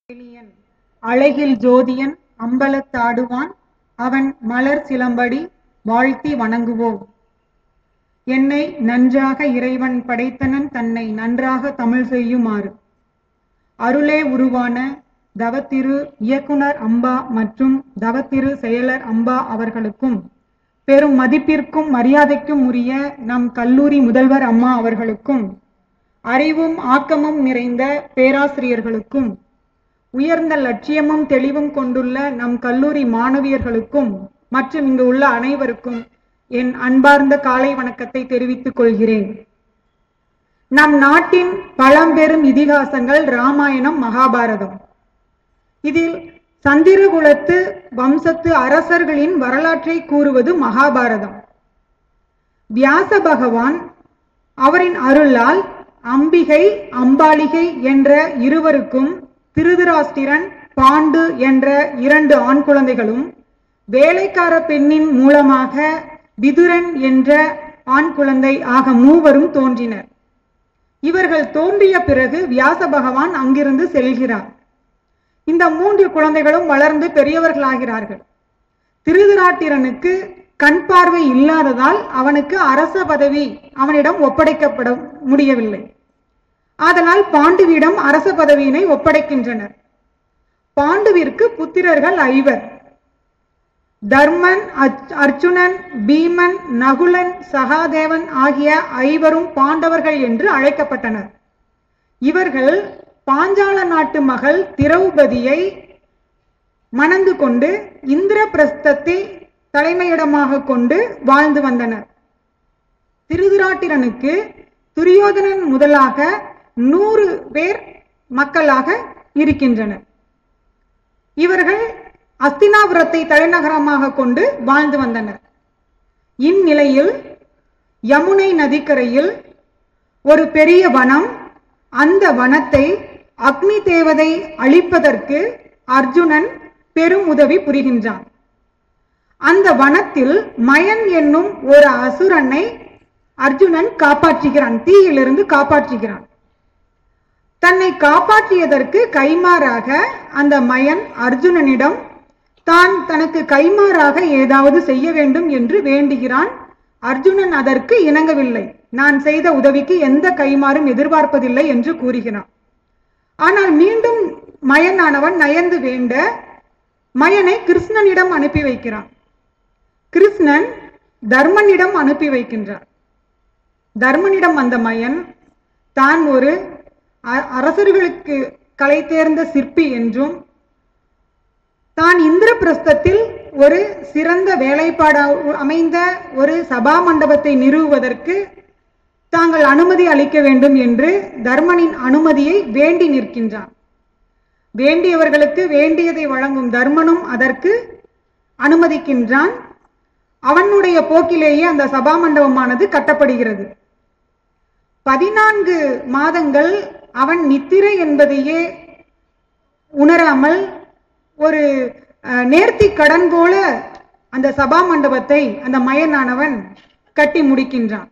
எளியன் அழகில் ஜோதியன் அம்பலத்தாடுவான் அவன் மலர் சிலம்படி வாழ்த்தி வணங்குவோம் என்னை நன்றாக இறைவன் படைத்தனன் தன்னை நன்றாக தமிழ் செய்யுமாறு அருளே உருவான தவத்திரு இயக்குனர் அம்பா மற்றும் தவத்திரு செயலர் அம்பா அவர்களுக்கும் பெரும் மதிப்பிற்கும் மரியாதைக்கும் உரிய நம் கல்லூரி முதல்வர் அம்மா அவர்களுக்கும் அறிவும் ஆக்கமும் நிறைந்த பேராசிரியர்களுக்கும் உயர்ந்த லட்சியமும் தெளிவும் கொண்டுள்ள நம் கல்லூரி மாணவியர்களுக்கும் மற்றும் இங்கு உள்ள அனைவருக்கும் என் அன்பார்ந்த காலை வணக்கத்தை தெரிவித்துக் கொள்கிறேன் நம் நாட்டின் பழம்பெரும் இதிகாசங்கள் ராமாயணம் மகாபாரதம் இதில் சந்திரகுலத்து வம்சத்து அரசர்களின் வரலாற்றை கூறுவது மகாபாரதம் வியாச பகவான் அவரின் அருளால் அம்பிகை அம்பாலிகை என்ற இருவருக்கும் திருதராஷ்டிரன் பாண்டு என்ற இரண்டு ஆண் குழந்தைகளும் வேலைக்கார பெண்ணின் மூலமாக விதுரன் என்ற ஆண் குழந்தை ஆக மூவரும் தோன்றினர் இவர்கள் தோன்றிய பிறகு வியாச பகவான் அங்கிருந்து செல்கிறார் இந்த மூன்று குழந்தைகளும் வளர்ந்து பெரியவர்களாகிறார்கள் திருதராட்டிரனுக்கு கண் பார்வை இல்லாததால் அவனுக்கு அரச பதவி அவனிடம் ஒப்படைக்கப்பட முடியவில்லை ஆதலால் பாண்டுவிடம் அரச பதவியினை ஒப்படைக்கின்றனர் பாண்டுவிற்கு புத்திரர்கள் ஐவர் தர்மன் அர்ஜுனன் பீமன் நகுலன் சகாதேவன் ஆகிய ஐவரும் பாண்டவர்கள் என்று அழைக்கப்பட்டனர் இவர்கள் பாஞ்சால நாட்டு மகள் திரௌபதியை மணந்து கொண்டு இந்திரபிரஸ்தத்தை தலைமையிடமாக கொண்டு வாழ்ந்து வந்தனர் திருதுராட்டிரனுக்கு துரியோதனன் முதலாக நூறு பேர் மக்களாக இருக்கின்றனர் இவர்கள் அஸ்தினாபுரத்தை தலைநகரமாக கொண்டு வாழ்ந்து வந்தனர் இந்நிலையில் யமுனை நதிக்கரையில் ஒரு பெரிய வனம் அந்த வனத்தை அக்னி தேவதை அழிப்பதற்கு அர்ஜுனன் பெரும் உதவி புரிகின்றான் அந்த வனத்தில் மயன் என்னும் ஒரு அசுரனை அர்ஜுனன் காப்பாற்றுகிறான் தீயிலிருந்து காப்பாற்றுகிறான் தன்னை காப்பாற்றியதற்கு கைமாறாக அந்த மயன் அர்ஜுனனிடம் தான் தனக்கு கைமாறாக ஏதாவது செய்ய வேண்டும் என்று வேண்டுகிறான் அர்ஜுனன் அதற்கு இணங்கவில்லை நான் செய்த உதவிக்கு எந்த கைமாறும் எதிர்பார்ப்பதில்லை என்று கூறுகிறான் ஆனால் மீண்டும் மயனானவன் நயந்து வேண்ட மயனை கிருஷ்ணனிடம் அனுப்பி வைக்கிறான் கிருஷ்ணன் தர்மனிடம் அனுப்பி வைக்கின்றார் தர்மனிடம் வந்த மயன் தான் ஒரு அரசர்களுக்கு கலை தேர்ந்த சிற்பி என்றும் தான் இந்திரபிரஸ்தத்தில் ஒரு சிறந்த வேலைப்பாடு அமைந்த ஒரு சபா மண்டபத்தை நிறுவுவதற்கு தாங்கள் அனுமதி அளிக்க வேண்டும் என்று தர்மனின் அனுமதியை வேண்டி நிற்கின்றான் வேண்டியவர்களுக்கு வேண்டியதை வழங்கும் தர்மனும் அதற்கு அனுமதிக்கின்றான் அவனுடைய போக்கிலேயே அந்த சபா மண்டபமானது கட்டப்படுகிறது பதினான்கு மாதங்கள் அவன் நித்திரை என்பதையே உணராமல் ஒரு நேர்த்தி கடன் போல அந்த சபா மண்டபத்தை அந்த மயனானவன் கட்டி முடிக்கின்றான்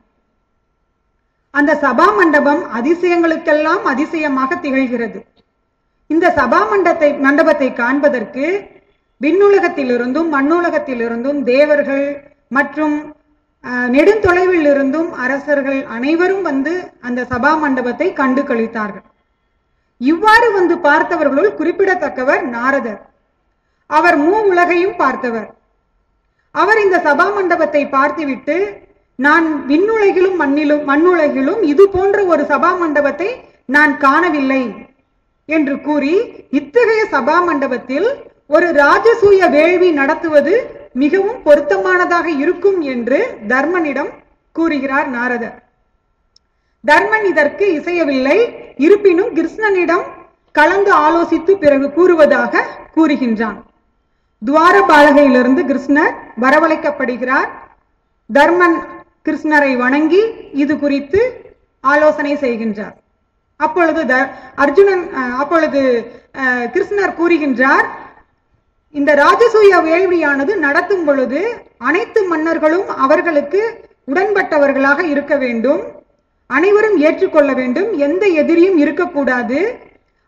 அந்த சபா மண்டபம் அதிசயங்களுக்கெல்லாம் அதிசயமாக திகழ்கிறது இந்த சபா மண்டத்தை மண்டபத்தை காண்பதற்கு விண்ணுலகத்திலிருந்தும் மண்ணுலகத்திலிருந்தும் தேவர்கள் மற்றும் நெடுந்தொலைவில் இருந்தும் அரசர்கள் அனைவரும் வந்து அந்த சபா மண்டபத்தை கண்டு கழித்தார்கள் இவ்வாறு வந்து பார்த்தவர்களுள் குறிப்பிடத்தக்கவர் நாரதர் அவர் மூ உலகையும் பார்த்தவர் அவர் இந்த சபா மண்டபத்தை பார்த்துவிட்டு நான் விண்ணுலகிலும் மண்ணிலும் மண்ணுலகிலும் இது போன்ற ஒரு சபா மண்டபத்தை நான் காணவில்லை என்று கூறி இத்தகைய சபா மண்டபத்தில் ஒரு ராஜசூய வேள்வி நடத்துவது மிகவும் பொருத்தமானதாக இருக்கும் என்று தர்மனிடம் கூறுகிறார் நாரதர் தர்மன் இதற்கு இசையவில்லை இருப்பினும் கிருஷ்ணனிடம் கலந்து ஆலோசித்து பிறகு கூறுவதாக கூறுகின்றான் துவாரபாலகையிலிருந்து கிருஷ்ணர் வரவழைக்கப்படுகிறார் தர்மன் கிருஷ்ணரை வணங்கி இது குறித்து ஆலோசனை செய்கின்றார் அப்பொழுது அர்ஜுனன் அப்பொழுது கிருஷ்ணர் கூறுகின்றார் இந்த ராஜசூய வேள்வியானது நடத்தும் பொழுது அனைத்து மன்னர்களும் அவர்களுக்கு உடன்பட்டவர்களாக இருக்க வேண்டும் அனைவரும் ஏற்றுக்கொள்ள வேண்டும் எந்த எதிரியும் இருக்கக்கூடாது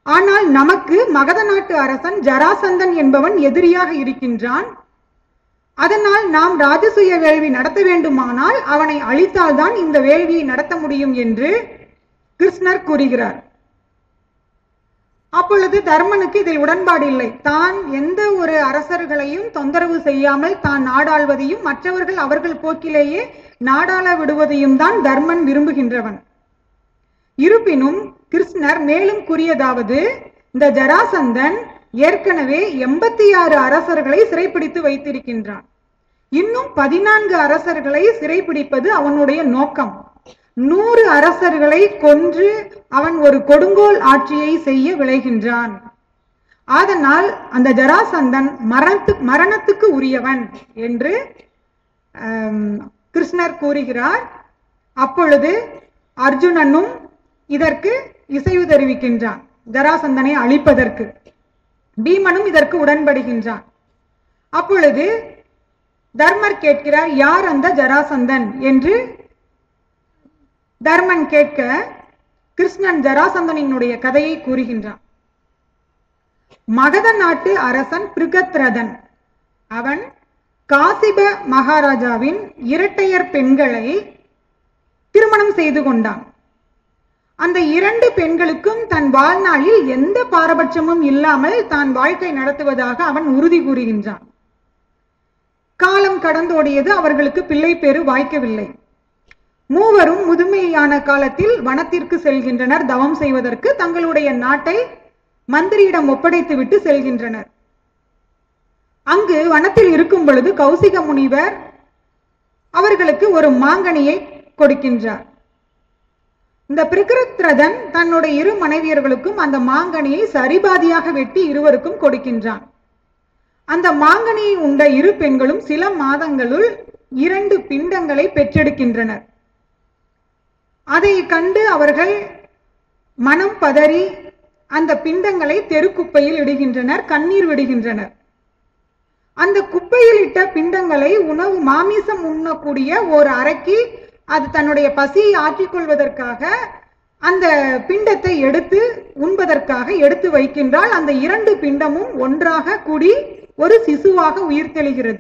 ஆனால் நமக்கு மகத நாட்டு அரசன் ஜராசந்தன் என்பவன் எதிரியாக இருக்கின்றான் அதனால் நாம் ராஜசூய வேள்வி நடத்த வேண்டுமானால் அவனை அழித்தால்தான் இந்த வேள்வியை நடத்த முடியும் என்று கிருஷ்ணர் கூறுகிறார் அப்பொழுது தர்மனுக்கு இதில் உடன்பாடு இல்லை தான் எந்த ஒரு அரசர்களையும் தொந்தரவு செய்யாமல் தான் நாடாள்வதையும் மற்றவர்கள் அவர்கள் போக்கிலேயே நாடாள விடுவதையும் தான் தர்மன் விரும்புகின்றவன் இருப்பினும் கிருஷ்ணர் மேலும் கூறியதாவது இந்த ஜராசந்தன் ஏற்கனவே எண்பத்தி ஆறு அரசர்களை சிறைப்பிடித்து வைத்திருக்கின்றான் இன்னும் பதினான்கு அரசர்களை சிறைப்பிடிப்பது அவனுடைய நோக்கம் நூறு அரசர்களை கொன்று அவன் ஒரு கொடுங்கோல் ஆட்சியை செய்ய விளைகின்றான் அதனால் அந்த ஜராசந்தன் மரணத்து மரணத்துக்கு உரியவன் என்று ஆம், கிருஷ்ணர் கூறுகிறார் அப்பொழுது அர்ஜுனனும் இதற்கு இசைவு தெரிவிக்கின்றான் ஜராசந்தனை அழிப்பதற்கு பீமனும் இதற்கு உடன்படுகின்றான் அப்பொழுது தர்மர் கேட்கிறார் யார் அந்த ஜராசந்தன் என்று தர்மன் கேட்க கிருஷ்ணன் ஜராசந்தனினுடைய கதையை கூறுகின்றான் மகத நாட்டு அரசன் பிருகத்ரதன் அவன் காசிப மகாராஜாவின் இரட்டையர் பெண்களை திருமணம் செய்து கொண்டான் அந்த இரண்டு பெண்களுக்கும் தன் வாழ்நாளில் எந்த பாரபட்சமும் இல்லாமல் தான் வாழ்க்கை நடத்துவதாக அவன் உறுதி கூறுகின்றான் காலம் கடந்தோடியது அவர்களுக்கு பிள்ளை பேறு வாய்க்கவில்லை மூவரும் முதுமையான காலத்தில் வனத்திற்கு செல்கின்றனர் தவம் செய்வதற்கு தங்களுடைய நாட்டை மந்திரியிடம் ஒப்படைத்துவிட்டு செல்கின்றனர் அங்கு வனத்தில் இருக்கும் பொழுது கௌசிக முனிவர் அவர்களுக்கு ஒரு மாங்கனியை கொடுக்கின்றார் இந்த பிரிகிருத்ரதன் தன்னுடைய இரு மனைவியர்களுக்கும் அந்த மாங்கனியை சரிபாதியாக வெட்டி இருவருக்கும் கொடுக்கின்றான் அந்த மாங்கனியை உண்ட இரு பெண்களும் சில மாதங்களுள் இரண்டு பிண்டங்களை பெற்றெடுக்கின்றனர் அதை கண்டு அவர்கள் மனம் பதறி அந்த பிண்டங்களை தெருக்குப்பையில் இடுகின்றனர் கண்ணீர் விடுகின்றனர் அந்த குப்பையில் இட்ட பிண்டங்களை உணவு மாமிசம் உண்ணக்கூடிய ஒரு அறைக்கு அது தன்னுடைய பசியை ஆற்றிக் கொள்வதற்காக அந்த பிண்டத்தை எடுத்து உண்பதற்காக எடுத்து வைக்கின்றால் அந்த இரண்டு பிண்டமும் ஒன்றாக கூடி ஒரு சிசுவாக உயிர்த்தெழுகிறது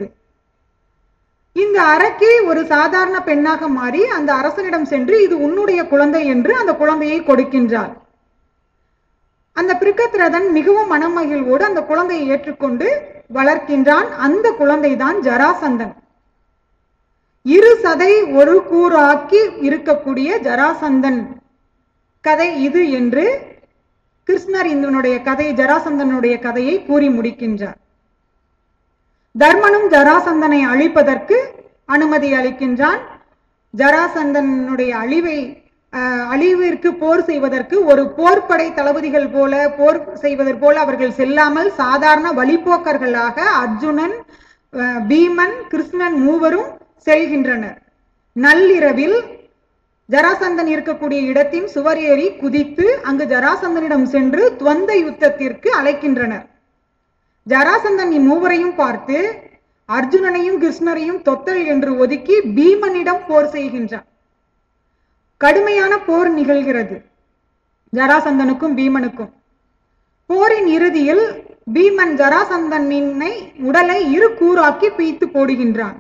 இந்த அரக்கி ஒரு சாதாரண பெண்ணாக மாறி அந்த அரசனிடம் சென்று இது உன்னுடைய குழந்தை என்று அந்த குழந்தையை கொடுக்கின்றார் அந்த பிரிக்கத்ரதன் மிகவும் மனமகிழ்வோடு அந்த குழந்தையை ஏற்றுக்கொண்டு வளர்க்கின்றான் அந்த குழந்தைதான் ஜராசந்தன் இரு சதை ஒரு கூறாக்கி இருக்கக்கூடிய ஜராசந்தன் கதை இது என்று கிருஷ்ணர் இதனுடைய கதை ஜராசந்தனுடைய கதையை கூறி முடிக்கின்றார் தர்மனும் ஜராசந்தனை அழிப்பதற்கு அனுமதி அளிக்கின்றான் ஜராசந்தனுடைய அழிவை அஹ், அழிவிற்கு போர் செய்வதற்கு ஒரு போர்ப்படை தளபதிகள் போல போர் செய்வதற்கு போல அவர்கள் செல்லாமல் சாதாரண வழிப்போக்கர்களாக அர்ஜுனன் அஹ், பீமன் கிருஷ்ணன் மூவரும் செல்கின்றனர் நள்ளிரவில் ஜராசந்தன் இருக்கக்கூடிய இடத்தின் சுவர் ஏறி குதித்து அங்கு ஜராசந்தனிடம் சென்று துவந்த யுத்தத்திற்கு அழைக்கின்றனர் ஜராசந்தன் இம்மூவரையும் பார்த்து அர்ஜுனனையும் கிருஷ்ணரையும் தொத்தல் என்று ஒதுக்கி பீமனிடம் போர் செய்கின்றான் கடுமையான போர் நிகழ்கிறது ஜராசந்தனுக்கும் பீமனுக்கும் போரின் இறுதியில் பீமன் ஜராசந்தனினை உடலை இரு கூறாக்கி பீத்து போடுகின்றான்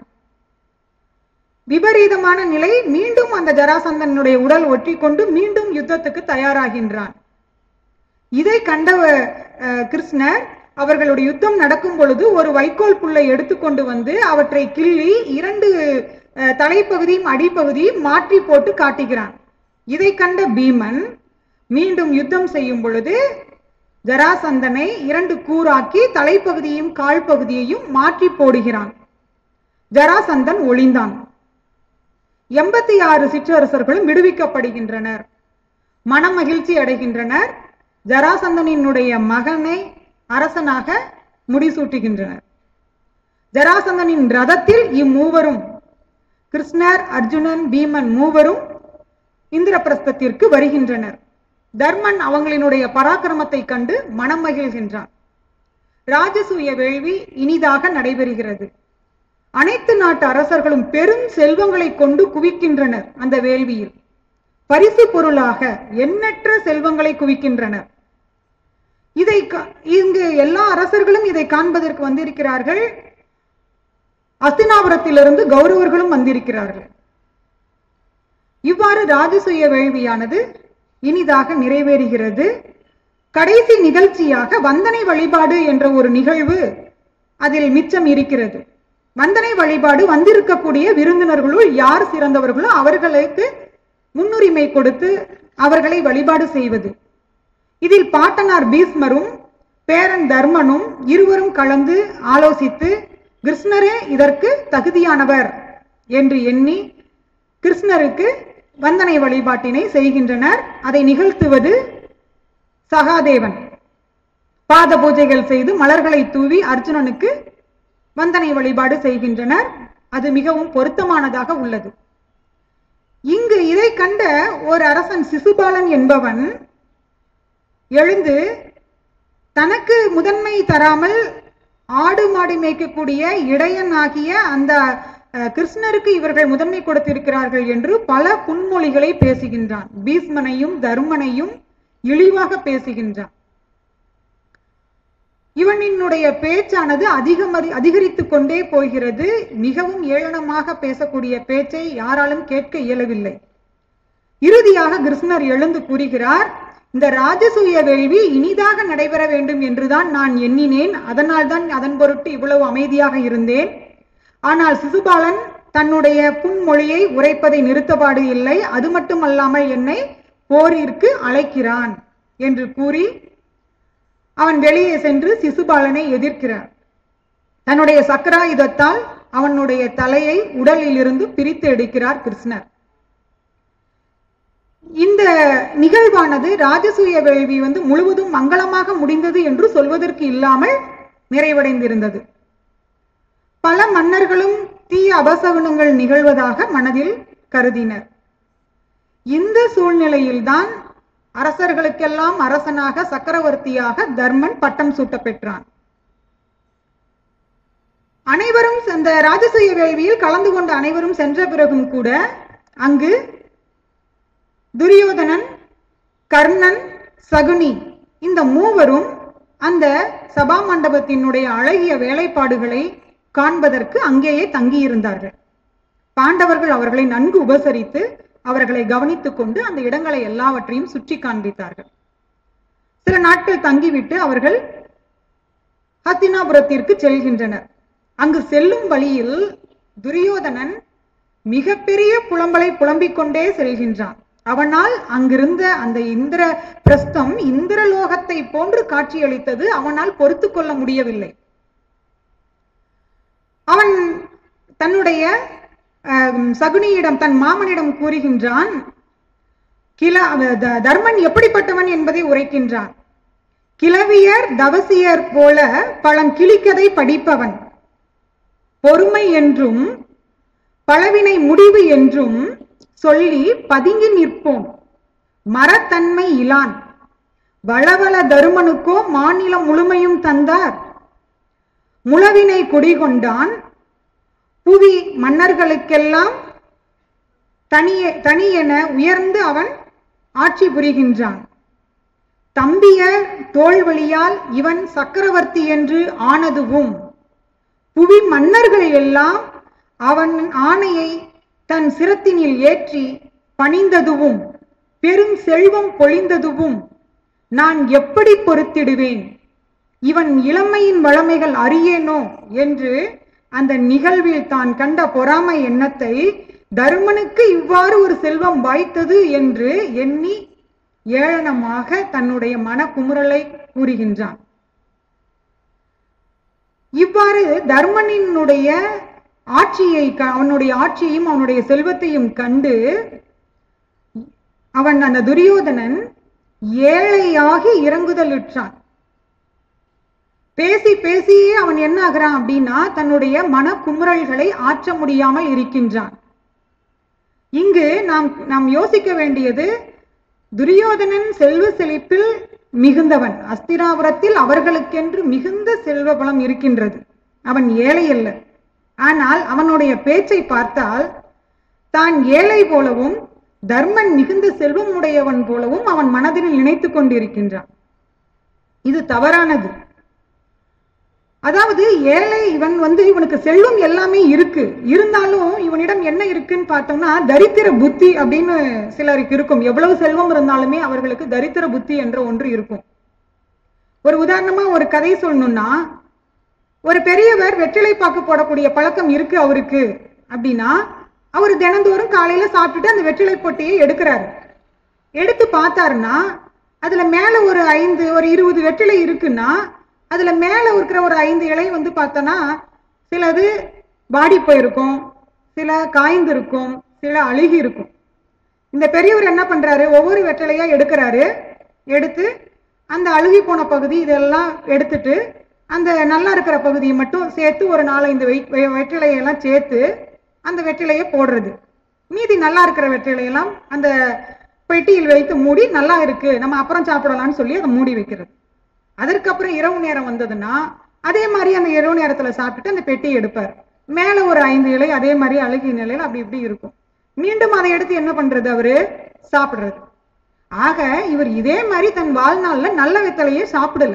விபரீதமான நிலை மீண்டும் அந்த ஜராசந்தனுடைய உடல் ஒட்டிக்கொண்டு மீண்டும் யுத்தத்துக்கு தயாராகின்றான் இதை கண்ட அஹ், கிருஷ்ணர் அவர்களுடைய யுத்தம் நடக்கும் பொழுது ஒரு வைக்கோல் புல்லை எடுத்துக்கொண்டு வந்து அவற்றை கிள்ளி இரண்டு அஹ், தலைப்பகுதியும் அடிப்பகுதியும் மாற்றி போட்டு காட்டுகிறான் இதை கண்ட பீமன் மீண்டும் யுத்தம் செய்யும் பொழுது ஜராசந்தனை இரண்டு கூறாக்கி தலைப்பகுதியையும் கால் பகுதியையும் மாற்றி போடுகிறான் ஜராசந்தன் ஒளிந்தான் எண்பத்தி ஆறு சிற்றரசர்களும் விடுவிக்கப்படுகின்றனர் மனமகிழ்ச்சி அடைகின்றனர் ஜராசந்தனினுடைய மகனை அரசனாக முடிசூட்டுகின்றனர் ஜராசந்தனின் ரதத்தில் இம்மூவரும் கிருஷ்ணர் அர்ஜுனன் பீமன் மூவரும் இந்திரபிரஸ்தத்திற்கு வருகின்றனர் தர்மன் அவங்களினுடைய பராக்கிரமத்தை கண்டு மனம் மகிழ்கின்றான் ராஜசூய வேள்வி இனிதாக நடைபெறுகிறது அனைத்து நாட்டு அரசர்களும் பெரும் செல்வங்களை கொண்டு குவிக்கின்றனர் அந்த வேள்வியில் பரிசு பொருளாக எண்ணற்ற செல்வங்களை குவிக்கின்றனர் இதை கா- இங்கு எல்லா அரசர்களும் இதை காண்பதற்கு வந்திருக்கிறார்கள் அஸ்தினாபுரத்திலிருந்து கௌரவர்களும் வந்திருக்கிறார்கள் இவ்வாறு ராஜசூய வேள்வியானது இனிதாக நிறைவேறுகிறது கடைசி நிகழ்ச்சியாக வந்தனை வழிபாடு என்ற ஒரு நிகழ்வு அதில் மிச்சம் இருக்கிறது வந்தனை வழிபாடு வந்திருக்கக்கூடிய விருந்தினர்களுள் யார் சிறந்தவர்களோ அவர்களுக்கு முன்னுரிமை கொடுத்து அவர்களை வழிபாடு செய்வது இதில் பாட்டனார் பீஸ்மரும் பேரன் தர்மனும் இருவரும் கலந்து ஆலோசித்து கிருஷ்ணரே இதற்கு தகுதியானவர் என்று எண்ணி கிருஷ்ணருக்கு வந்தனை வழிபாட்டினை செய்கின்றனர் அதை நிகழ்த்துவது சகாதேவன் பாத பூஜைகள் செய்து மலர்களை தூவி அர்ஜுனனுக்கு வந்தனை வழிபாடு செய்கின்றனர் அது மிகவும் பொருத்தமானதாக உள்ளது இங்கு இதை கண்ட ஒரு அரசன் சிசுபாலன் என்பவன் எழுந்து தனக்கு முதன்மை தராமல் ஆடு மாடு மேய்க்கக்கூடிய இடையன் ஆகிய அந்த அஹ், கிருஷ்ணருக்கு இவர்கள் முதன்மை கொடுத்திருக்கிறார்கள் என்று பல புன்மொழிகளை பேசுகின்றான் பீஷ்மனையும் தர்மனையும் இழிவாக பேசுகின்றான் இவனினுடைய பேச்சானது அதிகமதி அதிகரித்துக் கொண்டே போகிறது மிகவும் ஏளனமாக பேசக்கூடிய பேச்சை யாராலும் கேட்க இயலவில்லை இறுதியாக கிருஷ்ணர் எழுந்து கூறுகிறார் இந்த ராஜசூய வேள்வி இனிதாக நடைபெற வேண்டும் என்றுதான் நான் எண்ணினேன் அதனால்தான் அதன் பொருட்டு இவ்வளவு அமைதியாக இருந்தேன் ஆனால் சிசுபாலன் தன்னுடைய புன்மொழியை உரைப்பதை நிறுத்தப்பாடு இல்லை அது மட்டுமல்லாமல் என்னை போரிற்கு அழைக்கிறான் என்று கூறி அவன் வெளியே சென்று சிசுபாலனை எதிர்க்கிறார் தன்னுடைய சக்கராயுதத்தால் அவனுடைய தலையை உடலிலிருந்து பிரித்து எடுக்கிறார் கிருஷ்ணர் இந்த நிகழ்வானது ராஜசூய வேள்வி வந்து முழுவதும் மங்களமாக முடிந்தது என்று சொல்வதற்கு இல்லாமல் நிறைவடைந்திருந்தது பல மன்னர்களும் தீய அபசகுனங்கள் நிகழ்வதாக மனதில் கருதினர் இந்த சூழ்நிலையில்தான் அரசர்களுக்கெல்லாம் அரசனாக சக்கரவர்த்தியாக தர்மன் பட்டம் சூட்ட பெற்றான் அனைவரும் இந்த ராஜசூய வேள்வியில் கலந்து கொண்ட அனைவரும் சென்ற பிறகும் கூட அங்கு துரியோதனன் கர்ணன் சகுனி இந்த மூவரும் அந்த சபா மண்டபத்தினுடைய அழகிய வேலைப்பாடுகளை காண்பதற்கு அங்கேயே தங்கியிருந்தார்கள் பாண்டவர்கள் அவர்களை நன்கு உபசரித்து அவர்களை கவனித்துக் கொண்டு அந்த இடங்களை எல்லாவற்றையும் சுற்றி காண்பித்தார்கள் சில நாட்கள் தங்கிவிட்டு அவர்கள் ஹஸ்தினாபுரத்திற்கு செல்கின்றனர் அங்கு செல்லும் வழியில் துரியோதனன் மிகப்பெரிய புலம்பலை புலம்பிக் கொண்டே செல்கின்றான் அவனால் அங்கிருந்த அந்த இந்திர பிரஸ்தம் இந்திரலோகத்தை போன்று காட்சியளித்தது அவனால் பொறுத்து கொள்ள முடியவில்லை அவன் தன்னுடைய அஹ், சகுனியிடம் தன் மாமனிடம் கூறுகின்றான் கில த- தர்மன் எப்படிப்பட்டவன் என்பதை உரைக்கின்றான் கிளவியர் தவசியர் போல பழங்கிளிக்கதை படிப்பவன் பொறுமை என்றும் பலவினை முடிவு என்றும் சொல்லி பதுங்கி நிற்போம் மரத்தன்மை இலான் வளவள தருமனுக்கோ மாநிலம் முழுமையும் தந்தார் முழவினை குடிகொண்டான் புவி மன்னர்களுக்கெல்லாம் தனியே தனியென உயர்ந்து அவன் ஆட்சி புரிகின்றான் தம்பிய தோல்வழியால் இவன் சக்கரவர்த்தி என்று ஆனதுவும் புவி மன்னர்கள் எல்லாம் அவன் ஆணையை தன் சிரத்தினில் ஏற்றி பணிந்ததுவும் பெரும் செல்வம் பொழிந்ததுவும் நான் எப்படி பொறுத்திடுவேன் இவன் இளமையின் வளமைகள் அறியேனோ என்று அந்த நிகழ்வில் தான் கண்ட பொறாமை எண்ணத்தை தருமனுக்கு இவ்வாறு ஒரு செல்வம் வாய்த்தது என்று எண்ணி ஏளனமாக தன்னுடைய மனக்குமுறலை கூறுகின்றான் இவ்வாறு தர்மனினுடைய ஆட்சியை க- அவனுடைய ஆட்சியையும் அவனுடைய செல்வத்தையும் கண்டு அவன் அந்த துரியோதனன் ஏழையாகி இறங்குதலுற்றான் பேசி பேசியே அவன் என்ன ஆகிறான் அப்படின்னா தன்னுடைய மனக்குமுறல்களை ஆற்ற முடியாமல் இருக்கின்றான் இங்கு நாம் நாம் யோசிக்க வேண்டியது துரியோதனன் செல்வ செழிப்பில் மிகுந்தவன் அஸ்திராபுரத்தில் அவர்களுக்கென்று மிகுந்த செல்வ பலம் இருக்கின்றது அவன் ஏழை அல்ல ஆனால் அவனுடைய பேச்சை பார்த்தால் தான் ஏழை போலவும் தர்மன் மிகுந்த செல்வம் உடையவன் போலவும் அவன் மனதில் நினைத்துக் கொண்டிருக்கின்றான் இது தவறானது அதாவது ஏழை இவன் வந்து இவனுக்கு செல்வம் எல்லாமே இருக்கு இருந்தாலும் இவனிடம் என்ன இருக்குன்னு பார்த்தோம்னா தரித்திர புத்தி அப்படின்னு சிலருக்கு இருக்கும் எவ்வளவு செல்வம் இருந்தாலுமே அவர்களுக்கு தரித்திர புத்தி என்ற ஒன்று இருக்கும் ஒரு உதாரணமா ஒரு கதை சொல்லணும்னா ஒரு பெரியவர் வெற்றிலை பாக்கு போடக்கூடிய பழக்கம் இருக்கு அவருக்கு அப்படின்னா அவர் தினந்தோறும் காலையில சாப்பிட்டுட்டு அந்த வெற்றிலை பொட்டியை எடுக்கிறாரு எடுத்து பார்த்தாருன்னா அதுல மேல ஒரு ஐந்து ஒரு இருபது வெற்றிலை இருக்குன்னா அதுல மேல இருக்கிற ஒரு ஐந்து இலை வந்து பார்த்தோன்னா சிலது வாடி போயிருக்கும் சில காய்ந்து இருக்கும் சில அழுகி இருக்கும் இந்த பெரியவர் என்ன பண்றாரு ஒவ்வொரு வெற்றிலையா எடுக்கிறாரு எடுத்து அந்த அழுகி போன பகுதி இதெல்லாம் எடுத்துட்டு அந்த நல்லா இருக்கிற பகுதியை மட்டும் சேர்த்து ஒரு நாலஞ்சு வெய்- வெ- வெற்றிலையெல்லாம் சேர்த்து அந்த வெற்றிலையை போடுறது மீதி நல்லா இருக்கிற வெற்றிலையெல்லாம் அந்த பெட்டியில் வைத்து மூடி நல்லா இருக்கு நம்ம அப்புறம் சாப்பிடலாம்னு சொல்லி அதை மூடி வைக்கிறது அதற்கப்புறம் இரவு நேரம் வந்ததுன்னா அதே மாதிரி அந்த இரவு நேரத்துல சாப்பிட்டுட்டு அந்த பெட்டியை எடுப்பார் மேல ஒரு ஐந்து இலை அதே மாதிரி அழுகிய நிலையில அப்படி இப்படி இருக்கும் மீண்டும் அதை எடுத்து என்ன பண்றது அவரு சாப்பிடுறது ஆக இவர் இதே மாதிரி தன் வாழ்நாள்ல நல்ல வெத்தலையே சாப்பிடல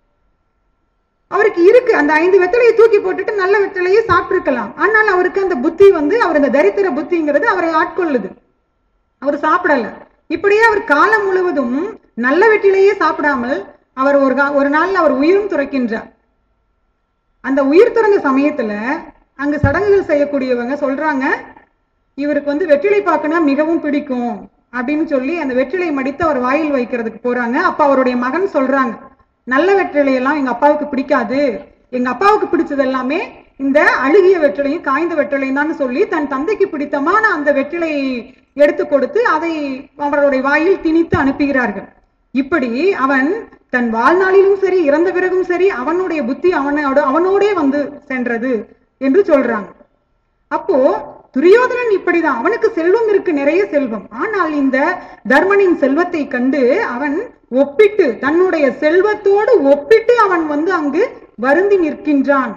அவருக்கு இருக்கு அந்த ஐந்து வெத்தலையை தூக்கி போட்டுட்டு நல்ல வெத்தலையே சாப்பிட்டிருக்கலாம் ஆனால் அவருக்கு அந்த புத்தி வந்து அவர் அந்த தரித்திர புத்திங்கிறது அவரை ஆட்கொள்ளுது அவர் சாப்பிடல இப்படியே அவர் காலம் முழுவதும் நல்ல வெற்றிலையே சாப்பிடாமல் அவர் ஒரு கா- ஒரு நாள்ல அவர் உயிரும் துறக்கின்றார் அந்த உயிர் துறந்த சமயத்துல அங்க சடங்குகள் செய்யக்கூடியவங்க சொல்றாங்க இவருக்கு வந்து வெற்றிலை பாக்குனா மிகவும் பிடிக்கும் அப்படின்னு சொல்லி அந்த வெற்றிலை மடித்து அவர் வாயில் வைக்கிறதுக்கு போறாங்க அப்ப அவருடைய மகன் சொல்றாங்க நல்ல வெற்றிலை எல்லாம் எங்க அப்பாவுக்கு பிடிக்காது எங்க அப்பாவுக்கு பிடிச்சது எல்லாமே இந்த அழுகிய வெற்றிலையும் காய்ந்த வெற்றிலையும் தான் சொல்லி தன் தந்தைக்கு பிடித்தமான அந்த வெற்றிலையை எடுத்து கொடுத்து அதை அவருடைய வாயில் திணித்து அனுப்புகிறார்கள் இப்படி அவன் தன் வாழ்நாளிலும் சரி இறந்த பிறகும் சரி அவனுடைய புத்தி அவனோட அவனோடே வந்து சென்றது என்று சொல்றாங்க அப்போ துரியோதனன் இப்படிதான் அவனுக்கு செல்வம் இருக்கு நிறைய செல்வம் ஆனால் இந்த தர்மனின் செல்வத்தை கண்டு அவன் ஒப்பிட்டு தன்னுடைய செல்வத்தோடு ஒப்பிட்டு அவன் வந்து அங்கு வருந்தி நிற்கின்றான்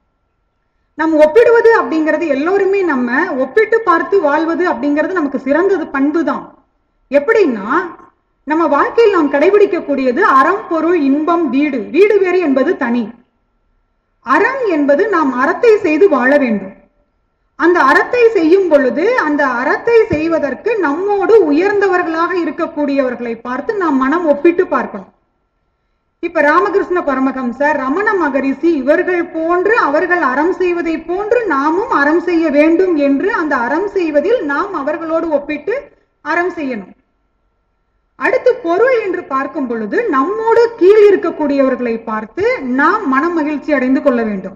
நம் ஒப்பிடுவது அப்படிங்கிறது எல்லோருமே நம்ம ஒப்பிட்டு பார்த்து வாழ்வது அப்படிங்கிறது நமக்கு சிறந்தது பண்பு தான் எப்படின்னா நம்ம வாழ்க்கையில் நாம் கடைபிடிக்கக்கூடியது அறம் பொருள் இன்பம் வீடு வீடு வேறு என்பது தனி அறம் என்பது நாம் அறத்தை செய்து வாழ வேண்டும் அந்த அறத்தை செய்யும் பொழுது அந்த அறத்தை செய்வதற்கு நம்மோடு உயர்ந்தவர்களாக இருக்கக்கூடியவர்களை பார்த்து நாம் மனம் ஒப்பிட்டு பார்க்கணும் இப்ப ராமகிருஷ்ண பரமஹம்சர் ரமண மகரிஷி இவர்கள் போன்று அவர்கள் அறம் செய்வதை போன்று நாமும் அறம் செய்ய வேண்டும் என்று அந்த அறம் செய்வதில் நாம் அவர்களோடு ஒப்பிட்டு அறம் செய்யணும் அடுத்து பொருள் என்று பார்க்கும் பொழுது நம்மோடு கீழ் இருக்கக்கூடியவர்களை பார்த்து நாம் மன மகிழ்ச்சி அடைந்து கொள்ள வேண்டும்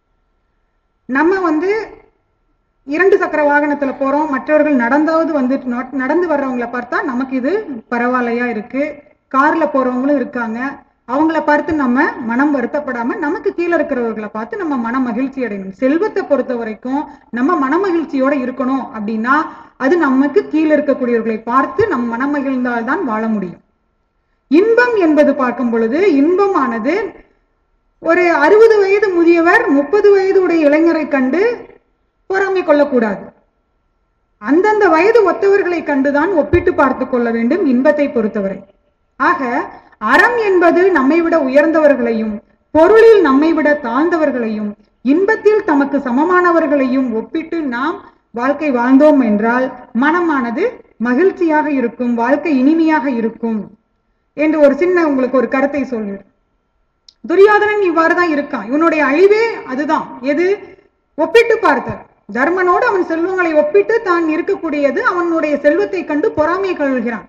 நம்ம வந்து இரண்டு சக்கர வாகனத்துல போறோம் மற்றவர்கள் நடந்தாவது வந்து நட- நடந்து வர்றவங்கள பார்த்தா நமக்கு இது பரவாயில்லையா இருக்கு கார்ல போறவங்களும் இருக்காங்க அவங்கள பார்த்து நம்ம மனம் வருத்தப்படாம நமக்கு கீழே இருக்கிறவர்களை பார்த்து நம்ம மன மகிழ்ச்சி அடையணும் செல்வத்தை பொறுத்த வரைக்கும் நம்ம மன மகிழ்ச்சியோட இருக்கணும் அப்படின்னா அது நமக்கு கீழே இருக்கக்கூடியவர்களை பார்த்து நம் மனம் மகிழ்ந்தால்தான் வாழ முடியும் இன்பம் என்பது பார்க்கும் பொழுது இன்பமானது ஒரு அறுபது வயது முதியவர் முப்பது வயது உடைய இளைஞரை கண்டு பொறாமை கொள்ளக்கூடாது அந்தந்த வயது ஒத்தவர்களை கண்டுதான் ஒப்பிட்டு பார்த்து கொள்ள வேண்டும் இன்பத்தை பொறுத்தவரை ஆக அறம் என்பது நம்மை விட உயர்ந்தவர்களையும் பொருளில் நம்மை விட தாழ்ந்தவர்களையும் இன்பத்தில் தமக்கு சமமானவர்களையும் ஒப்பிட்டு நாம் வாழ்க்கை வாழ்ந்தோம் என்றால் மனமானது மகிழ்ச்சியாக இருக்கும் வாழ்க்கை இனிமையாக இருக்கும் என்று ஒரு சின்ன உங்களுக்கு ஒரு கருத்தை சொல்லிடு துரியோதனன் இவ்வாறு தான் இருக்கான் இவனுடைய அழிவே அதுதான் எது ஒப்பிட்டு பார்த்தல் தர்மனோடு அவன் செல்வங்களை ஒப்பிட்டு தான் இருக்கக்கூடியது அவனுடைய செல்வத்தை கண்டு பொறாமை கொள்கிறான்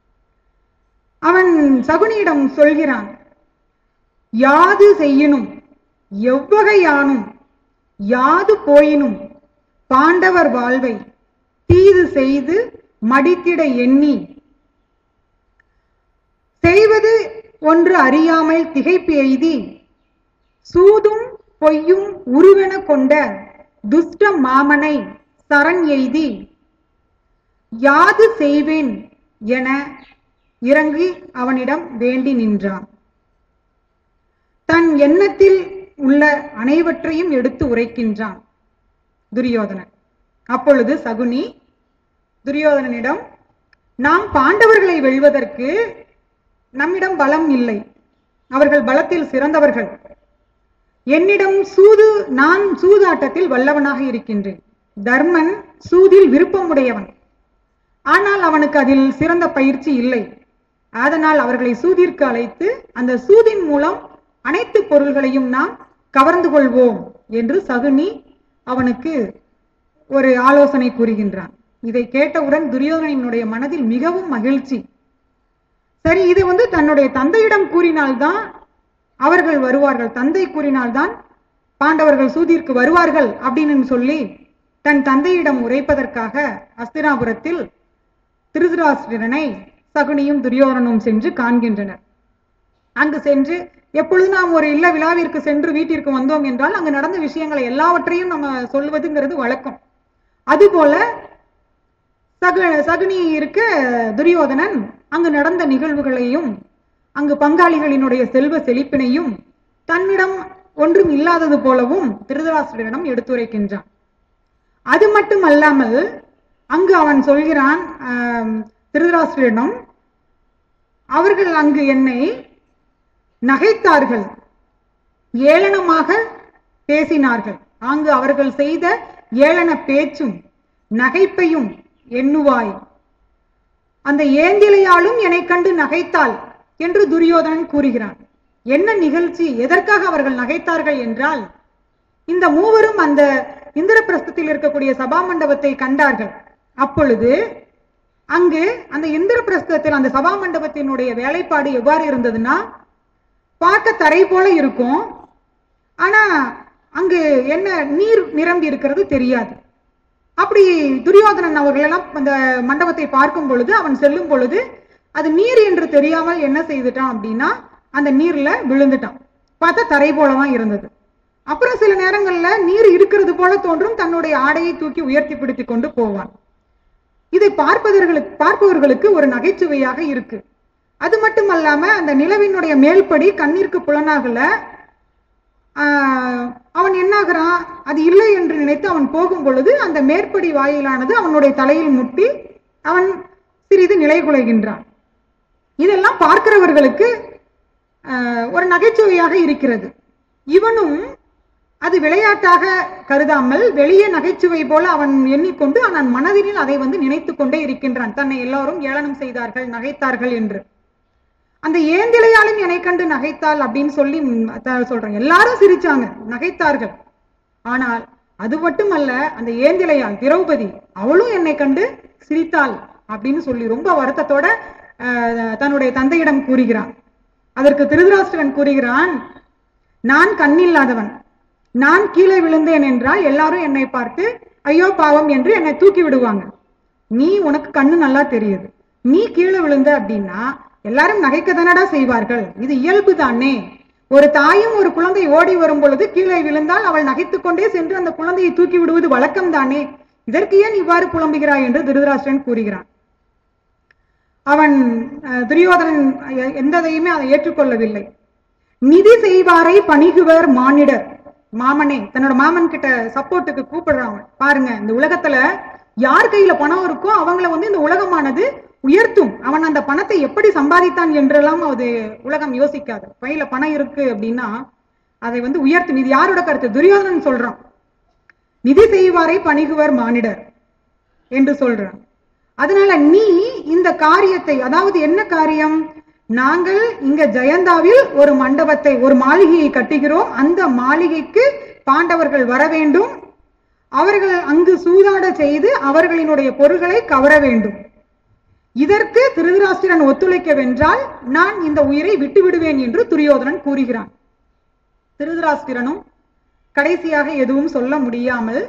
அவன் சகுனியிடம் சொல்கிறான் யாது செய்யினும் எவ்வகையானும் யாது போயினும் பாண்டவர் வாழ்வை தீது செய்து மடித்திட எண்ணி செய்வது ஒன்று அறியாமல் திகைப்பு எய்தி சூதும் பொய்யும் உருவென கொண்ட துஷ்ட மாமனை சரண் எய்தி யாது செய்வேன் என இறங்கி அவனிடம் வேண்டி நின்றான் தன் எண்ணத்தில் உள்ள அனைவற்றையும் எடுத்து உரைக்கின்றான் துரியோதனன் அப்பொழுது சகுனி துரியோதனனிடம் நாம் பாண்டவர்களை வெல்வதற்கு நம்மிடம் பலம் இல்லை அவர்கள் பலத்தில் சிறந்தவர்கள் என்னிடம் சூது நான் சூதாட்டத்தில் வல்லவனாக இருக்கின்றேன் தர்மன் சூதில் விருப்பமுடையவன் ஆனால் அவனுக்கு அதில் சிறந்த பயிற்சி இல்லை அதனால் அவர்களை சூதிற்கு அழைத்து அந்த சூதின் மூலம் அனைத்து பொருள்களையும் நாம் கவர்ந்து கொள்வோம் என்று சகுனி அவனுக்கு ஒரு ஆலோசனை கூறுகின்றான் இதை கேட்டவுடன் துரியோதனினுடைய மனதில் மிகவும் மகிழ்ச்சி சரி இது வந்து தன்னுடைய தந்தையிடம் கூறினால்தான் அவர்கள் வருவார்கள் தந்தை கூறினால்தான் பாண்டவர்கள் சூதிற்கு வருவார்கள் அப்படின்னு சொல்லி தன் தந்தையிடம் உரைப்பதற்காக அஸ்தினாபுரத்தில் திருதராஷ்டிரனை சகுனியும் துரியோதனும் சென்று காண்கின்றனர் அங்கு சென்று எப்பொழுது நாம் ஒரு இல்ல விழாவிற்கு சென்று வீட்டிற்கு வந்தோம் என்றால் அங்கு நடந்த விஷயங்களை எல்லாவற்றையும் நம்ம சொல்வதுங்கிறது வழக்கம் அதுபோல சகு சகுனி இருக்க துரியோதனன் அங்கு நடந்த நிகழ்வுகளையும் அங்கு பங்காளிகளினுடைய செல்வ செழிப்பினையும் தன்னிடம் ஒன்றும் இல்லாதது போலவும் திருதராஷ்டிரனிடம் எடுத்துரைக்கின்றான் அது மட்டும் அல்லாமல் அங்கு அவன் சொல்கிறான் ஆம், திருதராஷ்டிரனிடம் அவர்கள் அங்கு என்னை நகைத்தார்கள் ஏளனமாக பேசினார்கள் அங்கு அவர்கள் செய்த ஏளன பேச்சும் நகைப்பையும் எண்ணுவாய் அந்த ஏந்திலையாலும் என்னை கண்டு நகைத்தாள் என்று துரியோதனன் கூறுகிறான் என்ன நிகழ்ச்சி எதற்காக அவர்கள் நகைத்தார்கள் என்றால் இந்த மூவரும் அந்த இந்திரபிரஸ்தத்தில் இருக்கக்கூடிய சபா மண்டபத்தை கண்டார்கள் அப்பொழுது அங்கு அந்த இந்திரபிரஸ்தத்தில் அந்த சபா மண்டபத்தினுடைய வேலைப்பாடு எவ்வாறு இருந்ததுன்னா பார்க்க தரை போல இருக்கும் ஆனா அங்கு என்ன நீர் நிரம்பி இருக்கிறது தெரியாது அப்படி துரியோதனன் அவர்கள் எல்லாம் அந்த மண்டபத்தை பார்க்கும் பொழுது அவன் செல்லும் பொழுது அது நீர் என்று தெரியாமல் என்ன செய்துட்டான் அப்படின்னா அந்த நீர்ல விழுந்துட்டான் பார்த்தா தரை போலதான் இருந்தது அப்புறம் சில நேரங்கள்ல நீர் இருக்கிறது போல தோன்றும் தன்னுடைய ஆடையை தூக்கி உயர்த்தி பிடித்து கொண்டு போவான் இதை பார்ப்பவர்களுக்கு பார்ப்பவர்களுக்கு ஒரு நகைச்சுவையாக இருக்கு அது மட்டும் அல்லாம அந்த நிலவினுடைய மேல்படி கண்ணிற்கு புலனாகல ஆஹ், அவன் என்னாகிறான் அது இல்லை என்று நினைத்து அவன் போகும் பொழுது அந்த மேற்படி வாயிலானது அவனுடைய தலையில் முட்டி அவன் சிறிது நிலை குலைகின்றான் இதெல்லாம் பார்க்கிறவர்களுக்கு ஆஹ், ஒரு நகைச்சுவையாக இருக்கிறது இவனும் அது விளையாட்டாக கருதாமல் வெளியே நகைச்சுவை போல அவன் எண்ணிக்கொண்டு அவன் மனதினில் அதை வந்து நினைத்து கொண்டே இருக்கின்றான் தன்னை எல்லாரும் ஏளனம் செய்தார்கள் நகைத்தார்கள் என்று அந்த ஏந்திலையாலும் என்னை கண்டு நகைத்தாள் அப்படின்னு சொல்லி ம், த- சொல்றேன் எல்லாரும் சிரிச்சாங்க நகைத்தார்கள் ஆனால் அது மட்டுமல்ல அந்த ஏந்திலையாள் திரௌபதி அவளும் என்னை கண்டு சிரித்தாள் அப்படின்னு சொல்லி ரொம்ப வருத்தத்தோட அஹ், தன்னுடைய தந்தையிடம் கூறுகிறான் அதற்கு திருதராஷ்டிரன் கூறுகிறான் நான் கண்ணில்லாதவன் நான் கீழே விழுந்தேன் என்றால் எல்லாரும் என்னை பார்த்து ஐயோ பாவம் என்று என்னை தூக்கி விடுவாங்க நீ உனக்கு கண்ணு நல்லா தெரியுது நீ கீழே விழுந்த அப்படின்னா எல்லாரும் நகைக்க தானடா செய்வார்கள் இது இயல்பு தானே ஒரு தாயும் ஒரு குழந்தை ஓடி வரும் பொழுது கீழே விழுந்தால் அவள் நகைத்துக் கொண்டே சென்று அந்த குழந்தையை தூக்கி விடுவது வழக்கம் தானே இதற்கு ஏன் இவ்வாறு புலம்புகிறாய் என்று திருதராஷ்டிரன் கூறுகிறான் அவன் அஹ், துரியோதனன் எ- எந்ததையுமே அதை ஏற்றுக்கொள்ளவில்லை நிதி செய்வாரை பணிகுவர் மானிடர் மாமனே தன்னோட மாமன் கிட்ட சப்போர்ட்டுக்கு கூப்பிடுறான் அவன். பாருங்க இந்த உலகத்துல யார் கையில பணம் இருக்கோ அவங்கள வந்து இந்த உலகமானது உயர்த்தும் அவன் அந்த பணத்தை எப்படி சம்பாதித்தான் என்றெல்லாம் அது உலகம் யோசிக்காது கையில பணம் இருக்கு அப்படின்னா அதை வந்து உயர்த்தும் இது யாரோட கருத்து துரியோதனன் சொல்றான் நிதி செய்வாரை பணிகுவர் மானிடர் என்று சொல்றான் அதனால நீ இந்த காரியத்தை அதாவது என்ன காரியம் நாங்கள் இங்க ஜெயந்தாவில் ஒரு மண்டபத்தை ஒரு மாளிகையை கட்டுகிறோம் அந்த மாளிகைக்கு பாண்டவர்கள் வர வேண்டும் அவர்கள் அங்கு சூதாட செய்து அவர்களினுடைய பொருள்களை கவர வேண்டும் இதற்கு திருதராஷ்டிரன் ஒத்துழைக்கவென்றால் நான் இந்த உயிரை விட்டு விடுவேன் என்று துரியோதனன் கூறுகிறான் திருதராஷ்டிரனும் கடைசியாக எதுவும் சொல்ல முடியாமல்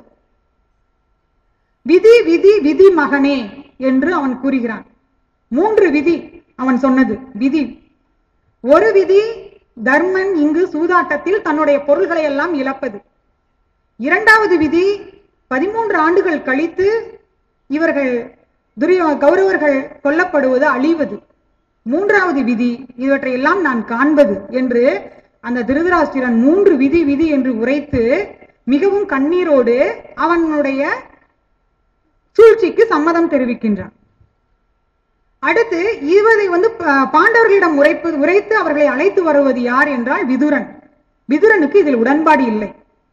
விதி விதி விதி மகனே என்று அவன் கூறுகிறான் மூன்று விதி அவன் சொன்னது விதி ஒரு விதி தர்மன் இங்கு சூதாட்டத்தில் தன்னுடைய பொருள்களை எல்லாம் இழப்பது இரண்டாவது விதி பதிமூன்று ஆண்டுகள் கழித்து இவர்கள் துரியோ கௌரவர்கள் கொல்லப்படுவது அழிவது மூன்றாவது விதி இவற்றை எல்லாம் நான் காண்பது என்று அந்த திருதராஷ்டிரன் மூன்று விதி விதி என்று உரைத்து மிகவும் கண்ணீரோடு அவனுடைய சூழ்ச்சிக்கு சம்மதம் தெரிவிக்கின்றான் அடுத்து இவரை வந்து ப- பாண்டவர்களிடம் உரைப்பு உரைத்து அவர்களை அழைத்து வருவது யார் என்றால் விதுரன் விதுரனுக்கு இதில் உடன்பாடு இல்லை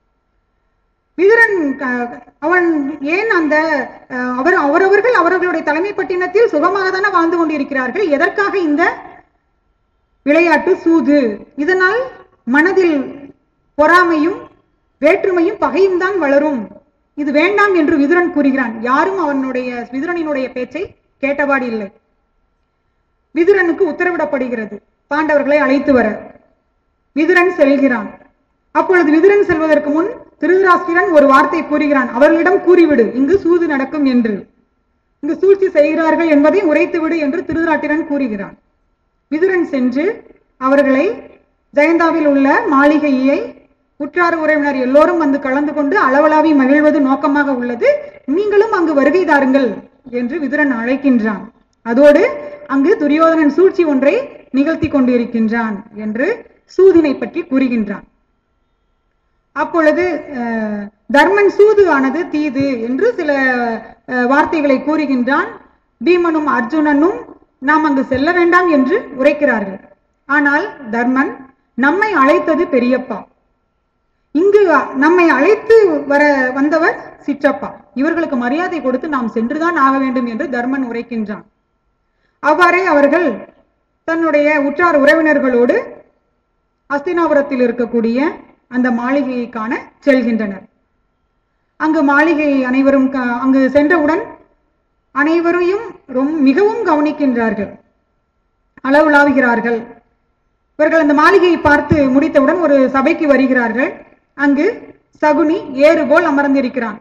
விதுரன் க- அவன் ஏன் அந்த அஹ், அவர் அவரவர்கள் அவர்களுடைய தலைமை பட்டினத்தில் சுகமாக தானே வாழ்ந்து கொண்டிருக்கிறார்கள் எதற்காக இந்த விளையாட்டு சூது இதனால் மனதில் பொறாமையும் வேற்றுமையும் பகையும் தான் வளரும் இது வேண்டாம் என்று விதுரன் கூறுகிறான் யாரும் அவனுடைய விதுரனினுடைய பேச்சை கேட்டபாடு இல்லை விதுரனுக்கு உத்தரவிடப்படுகிறது பாண்டவர்களை அழைத்து வர விதுரன் செல்கிறான் அப்பொழுது விதுரன் செல்வதற்கு முன் திருதராஷ்டிரன் ஒரு வார்த்தை கூறுகிறான் அவர்களிடம் கூறிவிடு இங்கு சூது நடக்கும் என்று இங்கு சூழ்ச்சி செய்கிறார்கள் என்பதை உரைத்துவிடு என்று திருதராட்டிரன் கூறுகிறான் விதுரன் சென்று அவர்களை ஜெயந்தாவில் உள்ள மாளிகையை உற்றார் உறவினர் எல்லோரும் வந்து கலந்து கொண்டு அளவலாவி மகிழ்வது நோக்கமாக உள்ளது நீங்களும் அங்கு வருகை தாருங்கள் என்று விதுரன் அழைக்கின்றான் அதோடு அங்கு துரியோதனன் சூழ்ச்சி ஒன்றை நிகழ்த்தி கொண்டிருக்கின்றான் என்று சூதினை பற்றி கூறுகின்றான் அப்பொழுது அஹ், தர்மன் சூது ஆனது தீது என்று சில அஹ், வார்த்தைகளை கூறுகின்றான் பீமனும் அர்ஜுனனும் நாம் அங்கு செல்ல வேண்டாம் என்று உரைக்கிறார்கள் ஆனால் தர்மன் நம்மை அழைத்தது பெரியப்பா இங்கு நம்மை அழைத்து வர வந்தவர் சிற்றப்பா இவர்களுக்கு மரியாதை கொடுத்து நாம் சென்றுதான் ஆக வேண்டும் என்று தர்மன் உரைக்கின்றான் அவ்வாறே அவர்கள் தன்னுடைய உற்றார் உறவினர்களோடு அஸ்தினாபுரத்தில் இருக்கக்கூடிய அந்த மாளிகையை காண செல்கின்றனர் அங்கு மாளிகை அனைவரும் க- அங்கு சென்றவுடன் அனைவரையும் ரொம் மிகவும் கவனிக்கின்றார்கள் அளவுலாவுகிறார்கள் இவர்கள் அந்த மாளிகையை பார்த்து முடித்தவுடன் ஒரு சபைக்கு வருகிறார்கள் அங்கு சகுனி ஏறு போல் அமர்ந்திருக்கிறான்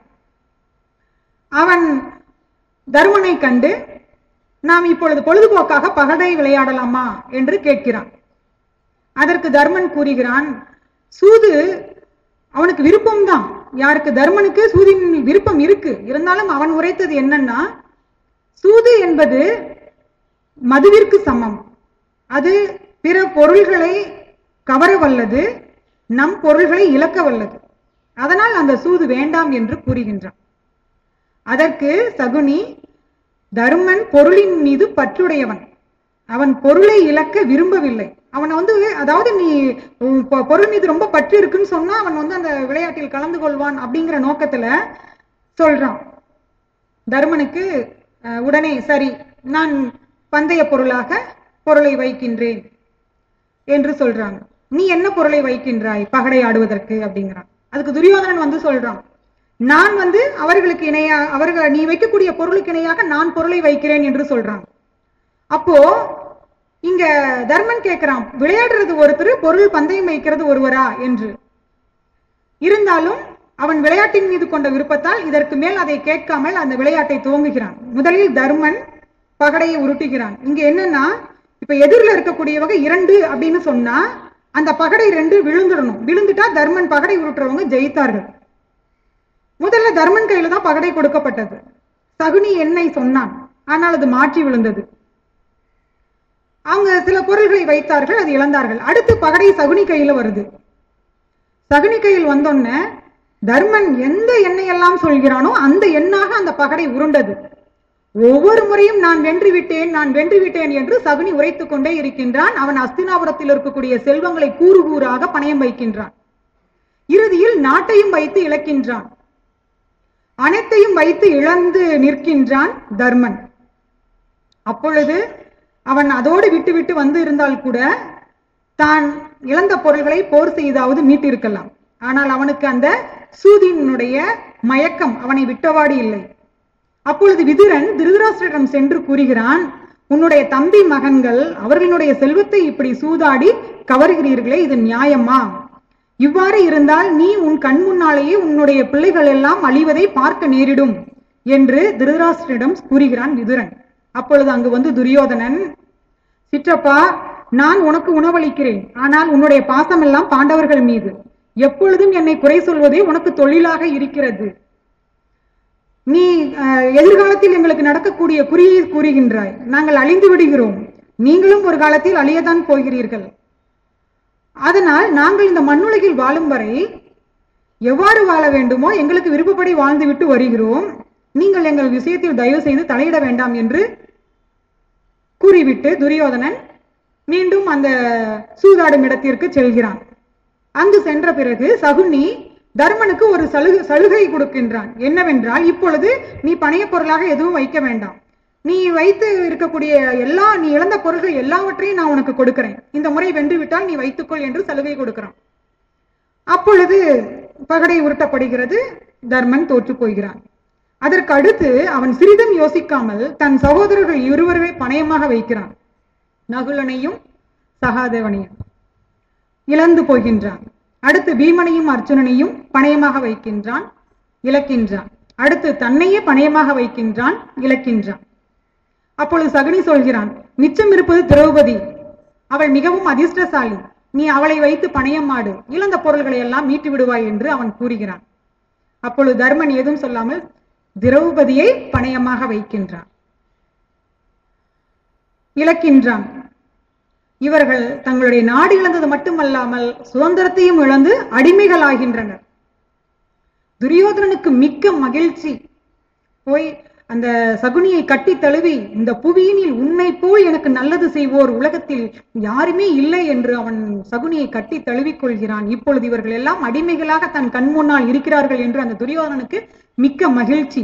அவன் தருமனை கண்டு நாம் இப்பொழுது பொழுதுபோக்காக பகடை விளையாடலாமா என்று கேட்கிறான் அதற்கு தர்மன் கூறுகிறான் சூது அவனுக்கு விருப்பம்தான் யாருக்கு தர்மனுக்கு சூதின் விருப்பம் இருக்கு இருந்தாலும் அவன் உரைத்தது என்னன்னா சூது என்பது மதுவிற்கு சமம் அது பிற பொருள்களை கவர வல்லது நம் பொருள்களை இழக்க வல்லது அதனால் அந்த சூது வேண்டாம் என்று கூறுகின்றான் அதற்கு சகுனி தருமன் பொருளின் மீது பற்றுடையவன் அவன் பொருளை இழக்க விரும்பவில்லை அவனை வந்து அதாவது நீ உன் பொ- பொருள் மீது ரொம்ப பற்று இருக்குன்னு சொன்னா அவன் வந்து அந்த விளையாட்டில் கலந்து கொள்வான் அப்படிங்கிற நோக்கத்துல சொல்றான் தருமனுக்கு அஹ், உடனே சரி நான் பந்தய பொருளாக பொருளை வைக்கின்றேன் என்று சொல்றாங்க நீ என்ன பொருளை வைக்கின்றாய் பகடை ஆடுவதற்கு அப்படிங்கிறான் அதுக்கு துரியோதனன் வந்து சொல்றான் நான் வந்து அவர்களுக்கு இணையா அவர்கள் நீ வைக்கக்கூடிய பொருளுக்கு இணையாக நான் பொருளை வைக்கிறேன் என்று சொல்றான் அப்போ இங்க தர்மன் கேட்கிறான் விளையாடுறது ஒருத்தர் பொருள் பந்தயம் வைக்கிறது ஒருவரா என்று இருந்தாலும் அவன் விளையாட்டின் மீது கொண்ட விருப்பத்தால் இதற்கு மேல் அதை கேட்காமல் அந்த விளையாட்டை துவங்குகிறான் முதலில் தர்மன் பகடையை உருட்டுகிறான் இங்க என்னன்னா இப்ப எதிரில் இருக்கக்கூடியவங்க இரண்டு அப்படின்னு சொன்னா அந்த பகடை ரெண்டு விழுந்துடணும் விழுந்துட்டா தர்மன் பகடை உருட்டுறவங்க ஜெயித்தார்கள் முதல்ல தர்மன் கையில தான் பகடை கொடுக்கப்பட்டது சகுனி என்னை சொன்னான் ஆனால் அது மாற்றி விழுந்தது அவங்க சில பொருள்களை வைத்தார்கள் அது இழந்தார்கள் அடுத்து பகடை சகுனி கையில வருது சகுனி கையில் வந்தோன்ன தர்மன் எந்த எண்ணெய் எல்லாம் சொல்கிறானோ அந்த எண்ணாக அந்த பகடை உருண்டது ஒவ்வொரு முறையும் நான் வென்று விட்டேன் நான் வென்று விட்டேன் என்று சகுனி உரைத்துக் கொண்டே இருக்கின்றான் அவன் அஸ்தினாபுரத்தில் இருக்கக்கூடிய செல்வங்களை கூறு கூறாக பணயம் வைக்கின்றான் இறுதியில் நாட்டையும் வைத்து இழக்கின்றான் அனைத்தையும் வைத்து இழந்து நிற்கின்றான் தர்மன் அப்பொழுது அவன் அதோடு விட்டு விட்டு வந்து இருந்தால் கூட தான் இழந்த பொருள்களை போர் செய்தாவது மீட்டிருக்கலாம் ஆனால் அவனுக்கு அந்த சூதியினுடைய மயக்கம் அவனை விட்டவாடு இல்லை அப்பொழுது விதுரன் திருதராஷ்டிரிடம் சென்று கூறுகிறான் உன்னுடைய தம்பி மகன்கள் அவர்களுடைய செல்வத்தை இப்படி சூதாடி கவருகிறீர்களே இது நியாயமா இவ்வாறு இருந்தால் நீ உன் கண் முன்னாலேயே உன்னுடைய பிள்ளைகள் எல்லாம் அழிவதை பார்க்க நேரிடும் என்று திருதராஷ்டிரிடம் கூறுகிறான் விதுரன் அப்பொழுது அங்கு வந்து துரியோதனன் சிற்றப்பா நான் உனக்கு உணவளிக்கிறேன் ஆனால் உன்னுடைய பாசமெல்லாம் பாண்டவர்கள் மீது எப்பொழுதும் என்னை குறை சொல்வதே உனக்கு தொழிலாக இருக்கிறது நீ அஹ், எதிர்காலத்தில் எங்களுக்கு நடக்கக்கூடிய குறியை கூறுகின்றாய் நாங்கள் அழிந்து விடுகிறோம் நீங்களும் ஒரு காலத்தில் அழியத்தான் போகிறீர்கள் அதனால் நாங்கள் இந்த மண்ணுலகில் வாழும் வரை எவ்வாறு வாழ வேண்டுமோ எங்களுக்கு விருப்பப்படி வாழ்ந்துவிட்டு வருகிறோம் நீங்கள் எங்கள் விஷயத்தில் தயவு செய்து தலையிட வேண்டாம் என்று கூறிவிட்டு துரியோதனன் மீண்டும் அந்த சூதாடும் இடத்திற்கு செல்கிறான் அங்கு சென்ற பிறகு சகுனி தர்மனுக்கு ஒரு சலுகை சலுகை கொடுக்கின்றான் என்னவென்றால் இப்பொழுது நீ பணையப் பொருளாக எதுவும் வைக்க வேண்டாம் நீ வைத்து இருக்கக்கூடிய எல்லா நீ இழந்த பொருள்கள் எல்லாவற்றையும் நான் உனக்கு கொடுக்கிறேன் இந்த முறை வென்று விட்டால் நீ வைத்துக்கொள் என்று சலுகை கொடுக்கிறான் அப்பொழுது பகடை உருட்டப்படுகிறது தர்மன் தோற்று போகிறான் அதற்கு அடுத்து அவன் சிறிதும் யோசிக்காமல் தன் சகோதரர்கள் இருவருமே பணயமாக வைக்கிறான் நகுலனையும் சகாதேவனையும் இழந்து போகின்றான் அடுத்து பீமனையும் அர்ஜுனனையும் பணயமாக வைக்கின்றான் இழக்கின்றான் அடுத்து தன்னையே பணயமாக வைக்கின்றான் இழக்கின்றான் அப்பொழுது சகுனி சொல்கிறான் மிச்சம் இருப்பது திரௌபதி அவள் மிகவும் அதிர்ஷ்டசாலி நீ அவளை வைத்து பணயம் ஆடு இழந்த பொருள்களை எல்லாம் மீட்டு விடுவாய் என்று அவன் கூறுகிறான் அப்பொழுது தர்மன் ஏதும் சொல்லாமல் திரௌபதியை பணயமாக வைக்கின்றான் இழக்கின்றான் இவர்கள் தங்களுடைய நாடு இழந்தது மட்டுமல்லாமல் சுதந்திரத்தையும் இழந்து அடிமைகளாகின்றனர் துரியோதனனுக்கு மிக்க மகிழ்ச்சி போய் அந்த சகுனியை கட்டி தழுவி இந்த புவியினில் உன்னை போல் எனக்கு நல்லது செய்வோர் உலகத்தில் யாருமே இல்லை என்று அவன் சகுனியை கட்டி தழுவிக் கொள்கிறான் இப்பொழுது இவர்கள் எல்லாம் அடிமைகளாக தன் கண் முன்னால் இருக்கிறார்கள் என்று அந்த துரியோதனனுக்கு மிக்க மகிழ்ச்சி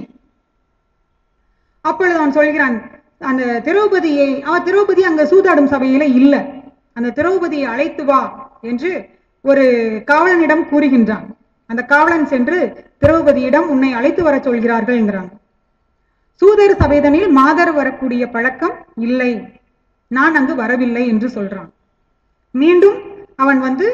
அப்பொழுது அவன் சொல்கிறான் அந்த திரௌபதியை அவன் திரௌபதி அங்க சூதாடும் சபையில இல்ல அந்த திரௌபதியை அழைத்து வா என்று ஒரு காவலனிடம் கூறுகின்றான் அந்த காவலன் சென்று திரௌபதியிடம் உன்னை அழைத்து வர சொல்கிறார்கள் என்கிறான் சூதர் சபைதனில் மாதர் வரக்கூடிய பழக்கம் இல்லை நான் அங்கு வரவில்லை என்று சொல்றான் மீண்டும் அவன் வந்து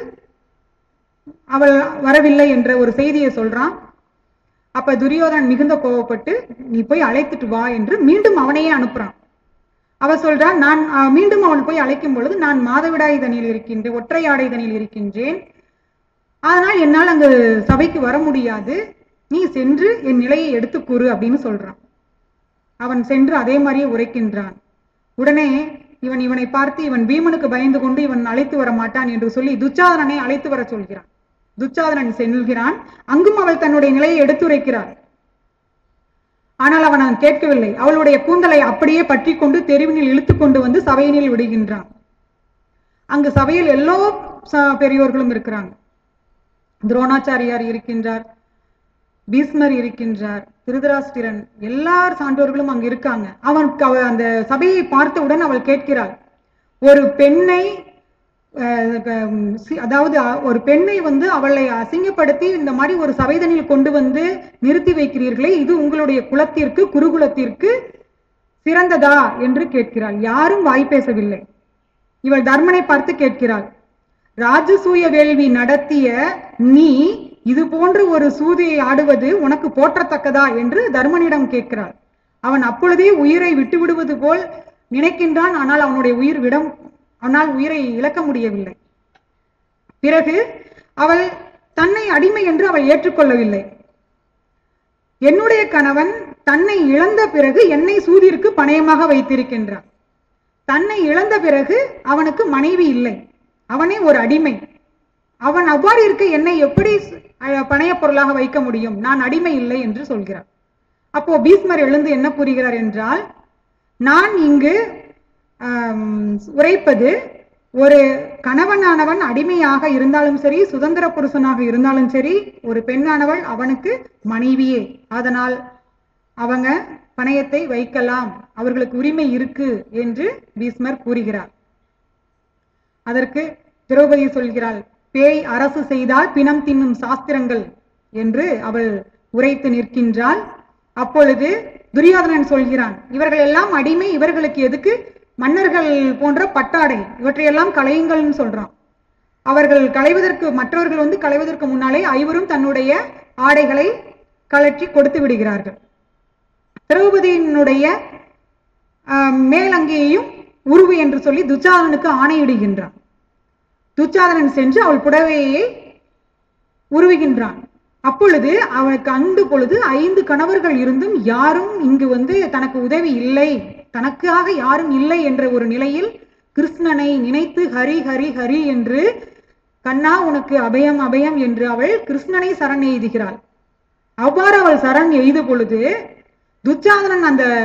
அவள் வரவில்லை என்ற ஒரு செய்தியை சொல்றான் அப்ப துரியோதனன் மிகுந்த கோவப்பட்டு நீ போய் அழைத்துட்டு வா என்று மீண்டும் அவனையே அனுப்புறான் அவ சொல்றான் நான் அஹ், மீண்டும் அவன் போய் அழைக்கும் பொழுது நான் மாதவிடாய் தனியில் இருக்கின்றேன் ஒற்றையாடை தனியில் இருக்கின்றேன் அதனால் என்னால் அங்கு சபைக்கு வர முடியாது நீ சென்று என் நிலையை எடுத்துக் கூறு அப்படின்னு சொல்றான் அவன் சென்று அதே மாதிரியே உரைக்கின்றான் உடனே இவன் இவனை பார்த்து இவன் பீமனுக்கு பயந்து கொண்டு இவன் அழைத்து வர மாட்டான் என்று சொல்லி துச்சாதனனை அழைத்து வர சொல்கிறான் துச்சாதனன் செல்கிறான் அங்கும் அவள் தன்னுடைய நிலையை எடுத்துரைக்கிறாள் ஆனால் அவன் அவன் கேட்கவில்லை அவளுடைய கூந்தலை அப்படியே பற்றி கொண்டு தெருவினில் இழுத்து கொண்டு வந்து சபையினில் விடுகின்றான் அங்கு சபையில் எல்லா ச- பெரியோர்களும் இருக்கிறாங்க துரோணாச்சாரியார் இருக்கின்றார் பீஸ்மர் இருக்கின்றார் திருதராஷ்டிரன் எல்லார் சான்றோர்களும் அங்கு இருக்காங்க அவனுக்கு அவ அந்த சபையை பார்த்தவுடன் அவள் கேட்கிறாள் ஒரு பெண்ணை அஹ், க- சி- அதாவது அ- ஒரு பெண்ணை வந்து அவளை அசிங்கப்படுத்தி இந்த மாதிரி ஒரு சபைதனில் கொண்டு வந்து நிறுத்தி வைக்கிறீர்களே இது உங்களுடைய குலத்திற்கு குருகுலத்திற்கு சிறந்ததா என்று கேட்கிறாள் யாரும் வாய் பேசவில்லை இவள் தர்மனை பார்த்து கேட்கிறாள் ராஜசூய வேள்வி நடத்திய நீ இது போன்ற ஒரு சூதையை ஆடுவது உனக்கு போற்றத்தக்கதா என்று தர்மனிடம் கேட்கிறாள் அவன் அப்பொழுதே உயிரை விட்டு விடுவது போல் நினைக்கின்றான் ஆனால் அவனுடைய உயிர் விடம் அவனால் உயிரை இழக்க முடியவில்லை பிறகு அவள் தன்னை அடிமை என்று அவள் ஏற்றுக்கொள்ளவில்லை என்னுடைய கணவன் தன்னை இழந்த பிறகு என்னை சூதிற்கு பணயமாக வைத்திருக்கின்றான் தன்னை இழந்த பிறகு அவனுக்கு மனைவி இல்லை அவனே ஒரு அடிமை அவன் அவ்வாறு இருக்க என்னை எப்படி அஹ், பணயப் பொருளாக வைக்க முடியும் நான் அடிமை இல்லை என்று சொல்கிறார் அப்போ பீஸ்மர் எழுந்து என்ன கூறுகிறார் என்றால் நான் இங்கு ஆம், உரைப்பது ஒரு கணவனானவன் அடிமையாக இருந்தாலும் சரி சுதந்திர புருஷனாக இருந்தாலும் சரி ஒரு பெண்ணானவள் அவனுக்கு மனைவியே அதனால் அவங்க பணயத்தை வைக்கலாம் அவர்களுக்கு உரிமை இருக்கு என்று பீஸ்மர் கூறுகிறார் அதற்கு திரௌபதி சொல்கிறாள் பேய் அரசு செய்தால் பிணம் தின்னும் சாஸ்திரங்கள் என்று அவள் உரைத்து நிற்கின்றாள் அப்பொழுது துரியோதனன் சொல்கிறான் இவர்கள் எல்லாம் அடிமை இவர்களுக்கு எதுக்கு மன்னர்கள் போன்ற பட்டாடை இவற்றையெல்லாம் களையுங்கள்னு சொல்றான் அவர்கள் களைவதற்கு மற்றவர்கள் வந்து களைவதற்கு முன்னாலே ஐவரும் தன்னுடைய ஆடைகளை கழற்றி கொடுத்து விடுகிறார்கள் திரௌபதியினுடைய ஆஹ், மேலங்கியையும் உருவு என்று சொல்லி துச்சாதனனுக்கு ஆணையிடுகின்றான் துச்சாதனன் சென்று அவள் புடவையை உருவுகின்றான் அப்பொழுது அவனுக்கு அண்டு பொழுது ஐந்து கணவர்கள் இருந்தும் யாரும் இங்கு வந்து தனக்கு உதவி இல்லை தனக்காக யாரும் இல்லை என்ற ஒரு நிலையில் கிருஷ்ணனை நினைத்து ஹரி ஹரி ஹரி என்று கண்ணா உனக்கு அபயம் அபயம் என்று அவள் கிருஷ்ணனை சரண் எய்துகிறாள் அவ்வாறு அவள் சரண் எய்த பொழுது துச்சாதனன் அந்த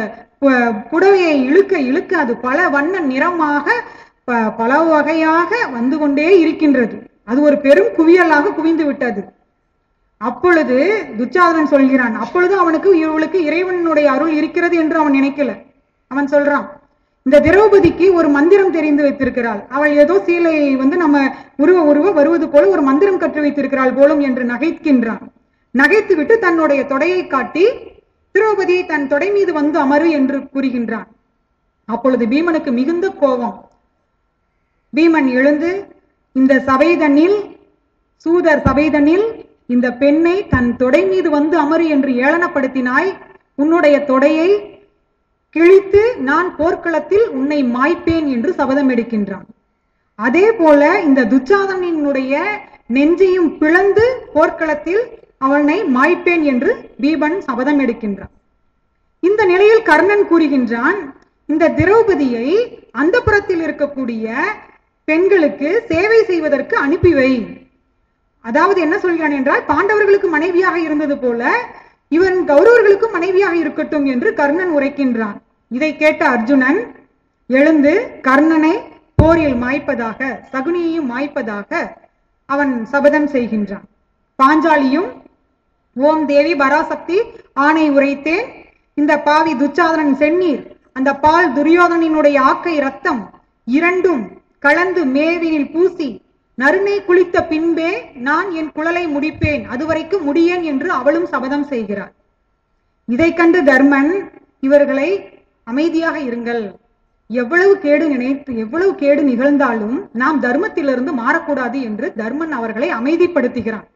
பு- புடவையை இழுக்க இழுக்க அது பல வண்ண நிறமாக ப- பல வகையாக வந்து கொண்டே இருக்கின்றது அது ஒரு பெரும் குவியலாக குவிந்து விட்டது அப்பொழுது துச்சாதனன் சொல்கிறான் அப்பொழுது அவனுக்கு இவளுக்கு இறைவனுடைய அருள் இருக்கிறது என்று அவன் நினைக்கல அவன் சொல்றான் இந்த திரௌபதிக்கு ஒரு மந்திரம் தெரிந்து வைத்திருக்கிறாள் அவள் ஏதோ சீலையை வந்து நம்ம உருவ உருவ வருவது போல ஒரு மந்திரம் கற்று வைத்திருக்கிறாள் போலும் என்று நகைக்கின்றான் நகைத்து விட்டு தன்னுடைய தொடையை காட்டி திரௌபதி தன் தொடை மீது வந்து அமரு என்று கூறுகின்றான் அப்பொழுது பீமனுக்கு மிகுந்த கோபம் பீமன் எழுந்து இந்த சபைதனில் சூதர் சபைதனில் இந்த பெண்ணை தன் தொடை மீது வந்து அமரு என்று ஏளனப்படுத்தினாய் உன்னுடைய தொடையை கிழித்து நான் போர்க்களத்தில் உன்னை மாய்ப்பேன் என்று சபதம் எடுக்கின்றான் அதே போல இந்த துச்சாதனினுடைய நெஞ்சையும் பிளந்து போர்க்களத்தில் அவனை மாய்ப்பேன் என்று பீமன் சபதம் எடுக்கின்றான் இந்த நிலையில் கர்ணன் கூறுகின்றான் இந்த திரௌபதியை அந்த புறத்தில் இருக்கக்கூடிய பெண்களுக்கு சேவை செய்வதற்கு அனுப்பி வை அதாவது என்ன சொல்கிறான் என்றால் பாண்டவர்களுக்கு மனைவியாக இருந்தது போல இவன் கௌரவர்களுக்கும் மனைவியாக இருக்கட்டும் என்று கர்ணன் உரைக்கின்றான் இதை கேட்ட அர்ஜுனன் எழுந்து கர்ணனை போரில் மாய்ப்பதாக சகுனியையும் மாய்ப்பதாக அவன் சபதம் செய்கின்றான் பாஞ்சாலியும் ஓம் தேவி பராசக்தி ஆணை உரைத்தேன் இந்த பாவி துச்சாதனன் செந்நீர் அந்த பால் துரியோதனினுடைய ஆக்கை ரத்தம் இரண்டும் கலந்து மேவினில் பூசி நறுநை குளித்த பின்பே நான் என் குழலை முடிப்பேன் அதுவரைக்கும் முடியேன் என்று அவளும் சபதம் செய்கிறார் இதை கண்டு தர்மன் இவர்களை அமைதியாக இருங்கள் எவ்வளவு கேடு நினைத்து எவ்வளவு கேடு நிகழ்ந்தாலும் நாம் தர்மத்திலிருந்து மாறக்கூடாது என்று தர்மன் அவர்களை அமைதிப்படுத்துகிறான்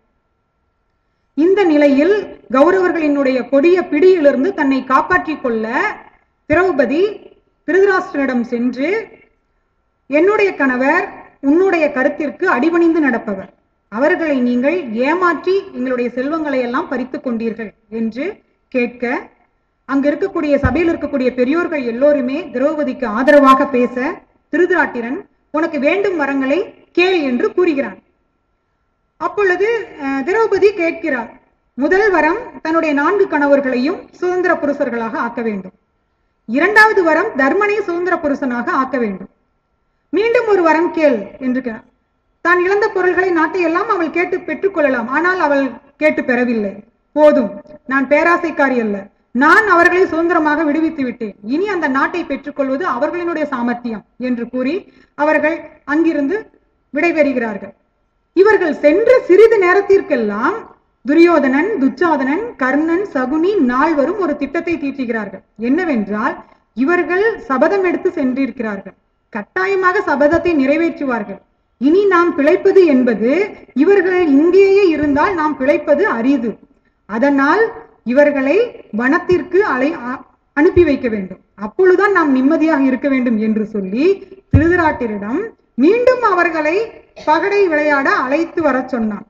இந்த நிலையில் கௌரவர்களினுடைய கொடிய பிடியிலிருந்து தன்னை காப்பாற்றிக் கொள்ள திரௌபதி திருதராஷ்டிரனிடம் சென்று என்னுடைய கணவர் உன்னுடைய கருத்திற்கு அடிபணிந்து நடப்பவர் அவர்களை நீங்கள் ஏமாற்றி எங்களுடைய செல்வங்களை எல்லாம் பறித்துக் கொண்டீர்கள் என்று கேட்க அங்க இருக்கக்கூடிய சபையில் இருக்கக்கூடிய பெரியோர்கள் எல்லோருமே திரௌபதிக்கு ஆதரவாக பேச திருதராட்டிரன் உனக்கு வேண்டும் வரங்களை கேள் என்று கூறுகிறான் அப்பொழுது அஹ், திரௌபதி கேட்கிறார் முதல் வரம் தன்னுடைய நான்கு கணவர்களையும் சுதந்திர புருஷர்களாக ஆக்க வேண்டும் இரண்டாவது வரம் தர்மனை சுதந்திர புருஷனாக ஆக்க வேண்டும் மீண்டும் ஒரு வரம் கேள் என்று கே- தான் இழந்த பொருள்களை நாட்டை எல்லாம் அவள் கேட்டு பெற்றுக்கொள்ளலாம் ஆனால் அவள் கேட்டு பெறவில்லை போதும் நான் பேராசைக்காரி அல்ல நான் அவர்களை சுதந்திரமாக விடுவித்து விட்டேன் இனி அந்த நாட்டை பெற்றுக்கொள்வது அவர்களினுடைய சாமர்த்தியம் என்று கூறி அவர்கள் அங்கிருந்து விடைபெறுகிறார்கள் இவர்கள் சென்ற சிறிது நேரத்திற்கெல்லாம் துரியோதனன் துச்சாதனன் கர்ணன் சகுனி நால்வரும் ஒரு திட்டத்தை தீட்டுகிறார்கள் என்னவென்றால் இவர்கள் சபதம் எடுத்து சென்றிருக்கிறார்கள் கட்டாயமாக சபதத்தை நிறைவேற்றுவார்கள் இனி நாம் பிழைப்பது என்பது இவர்கள் இங்கேயே இருந்தால் நாம் பிழைப்பது அரிது அதனால் இவர்களை வனத்திற்கு அலை அ- அனுப்பி வைக்க வேண்டும் அப்பொழுதுதான் நாம் நிம்மதியாக இருக்க வேண்டும் என்று சொல்லி திருதராட்டிரிடம் மீண்டும் அவர்களை பகடை விளையாட அழைத்து வரச் சொன்னான்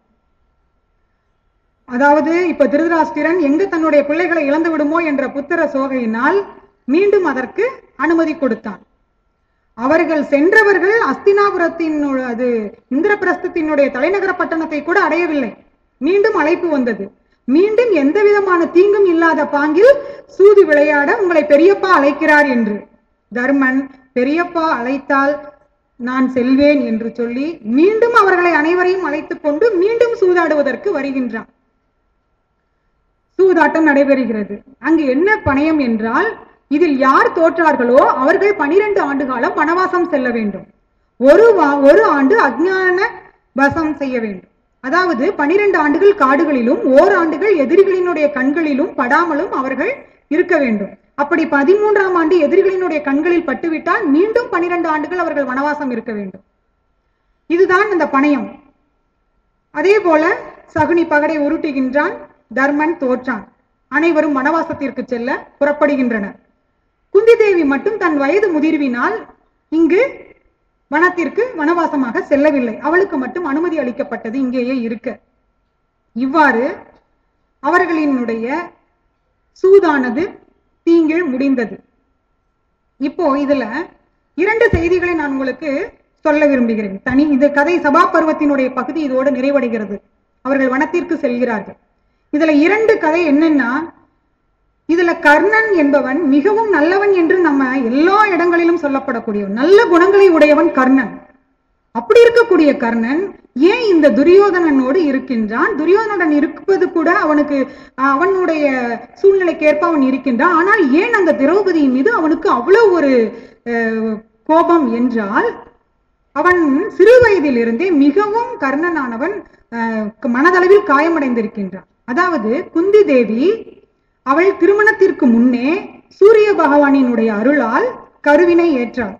அதாவது இப்ப திருதராஷ்டிரன் எங்கு தன்னுடைய பிள்ளைகளை இழந்து விடுமோ என்ற புத்திர சோகையினால் மீண்டும் அதற்கு அனுமதி கொடுத்தான் அவர்கள் சென்றவர்கள் அஸ்தினாபுரத்தின் அது இந்திரபிரஸ்தத்தினுடைய தலைநகர பட்டணத்தை கூட அடையவில்லை மீண்டும் அழைப்பு வந்தது மீண்டும் எந்த விதமான தீங்கும் இல்லாத பாங்கில் சூது விளையாட உங்களை பெரியப்பா அழைக்கிறார் என்று தர்மன் பெரியப்பா அழைத்தால் நான் செல்வேன் என்று சொல்லி மீண்டும் அவர்களை அனைவரையும் அழைத்துக் கொண்டு மீண்டும் சூதாடுவதற்கு வருகின்றான் சூதாட்டம் நடைபெறுகிறது அங்கு என்ன பணயம் என்றால் இதில் யார் தோற்றார்களோ அவர்கள் பனிரெண்டு ஆண்டு காலம் வனவாசம் செல்ல வேண்டும் ஒரு வா- ஒரு ஆண்டு அஜ்ஞான வசம் செய்ய வேண்டும் அதாவது பனிரெண்டு ஆண்டுகள் காடுகளிலும் ஓராண்டுகள் எதிரிகளினுடைய கண்களிலும் படாமலும் அவர்கள் இருக்க வேண்டும் அப்படி பதிமூன்றாம் ஆண்டு எதிரிகளினுடைய கண்களில் பட்டுவிட்டால் மீண்டும் பனிரெண்டு ஆண்டுகள் அவர்கள் வனவாசம் இருக்க வேண்டும் இதுதான் அந்த பணயம் அதே போல சகுனி பகடை உருட்டுகின்றான் தர்மன் தோற்றான் அனைவரும் வனவாசத்திற்கு செல்ல புறப்படுகின்றனர் குந்தி தேவி மட்டும் தன் வயது முதிர்வினால் இங்கு வனத்திற்கு வனவாசமாக செல்லவில்லை அவளுக்கு மட்டும் அனுமதி அளிக்கப்பட்டது இங்கேயே இருக்க இவ்வாறு அவர்களினுடைய சூதானது தீங்கில் முடிந்தது இப்போ இதுல இரண்டு செய்திகளை நான் உங்களுக்கு சொல்ல விரும்புகிறேன் தனி இது கதை சபா பருவத்தினுடைய பகுதி இதோடு நிறைவடைகிறது அவர்கள் வனத்திற்கு செல்கிறார்கள் இதுல இரண்டு கதை என்னன்னா இதுல கர்ணன் என்பவன் மிகவும் நல்லவன் என்று நம்ம எல்லா இடங்களிலும் சொல்லப்படக்கூடியவன் நல்ல குணங்களை உடையவன் கர்ணன் அப்படி இருக்கக்கூடிய கர்ணன் ஏன் இந்த துரியோதனனோடு இருக்கின்றான் துரியோதனன் இருப்பது கூட அவனுக்கு அஹ், அவனுடைய சூழ்நிலைக்கேற்ப அவன் இருக்கின்றான் ஆனால் ஏன் அந்த திரௌபதியின் மீது அவனுக்கு அவ்வளவு ஒரு அஹ், கோபம் என்றால் அவன் சிறு வயதிலிருந்தே மிகவும் கர்ணனானவன் அஹ், மனதளவில் காயமடைந்திருக்கின்றான் அதாவது குந்தி தேவி அவள் திருமணத்திற்கு முன்னே சூரிய பகவானினுடைய அருளால் கருவினை ஏற்றாள்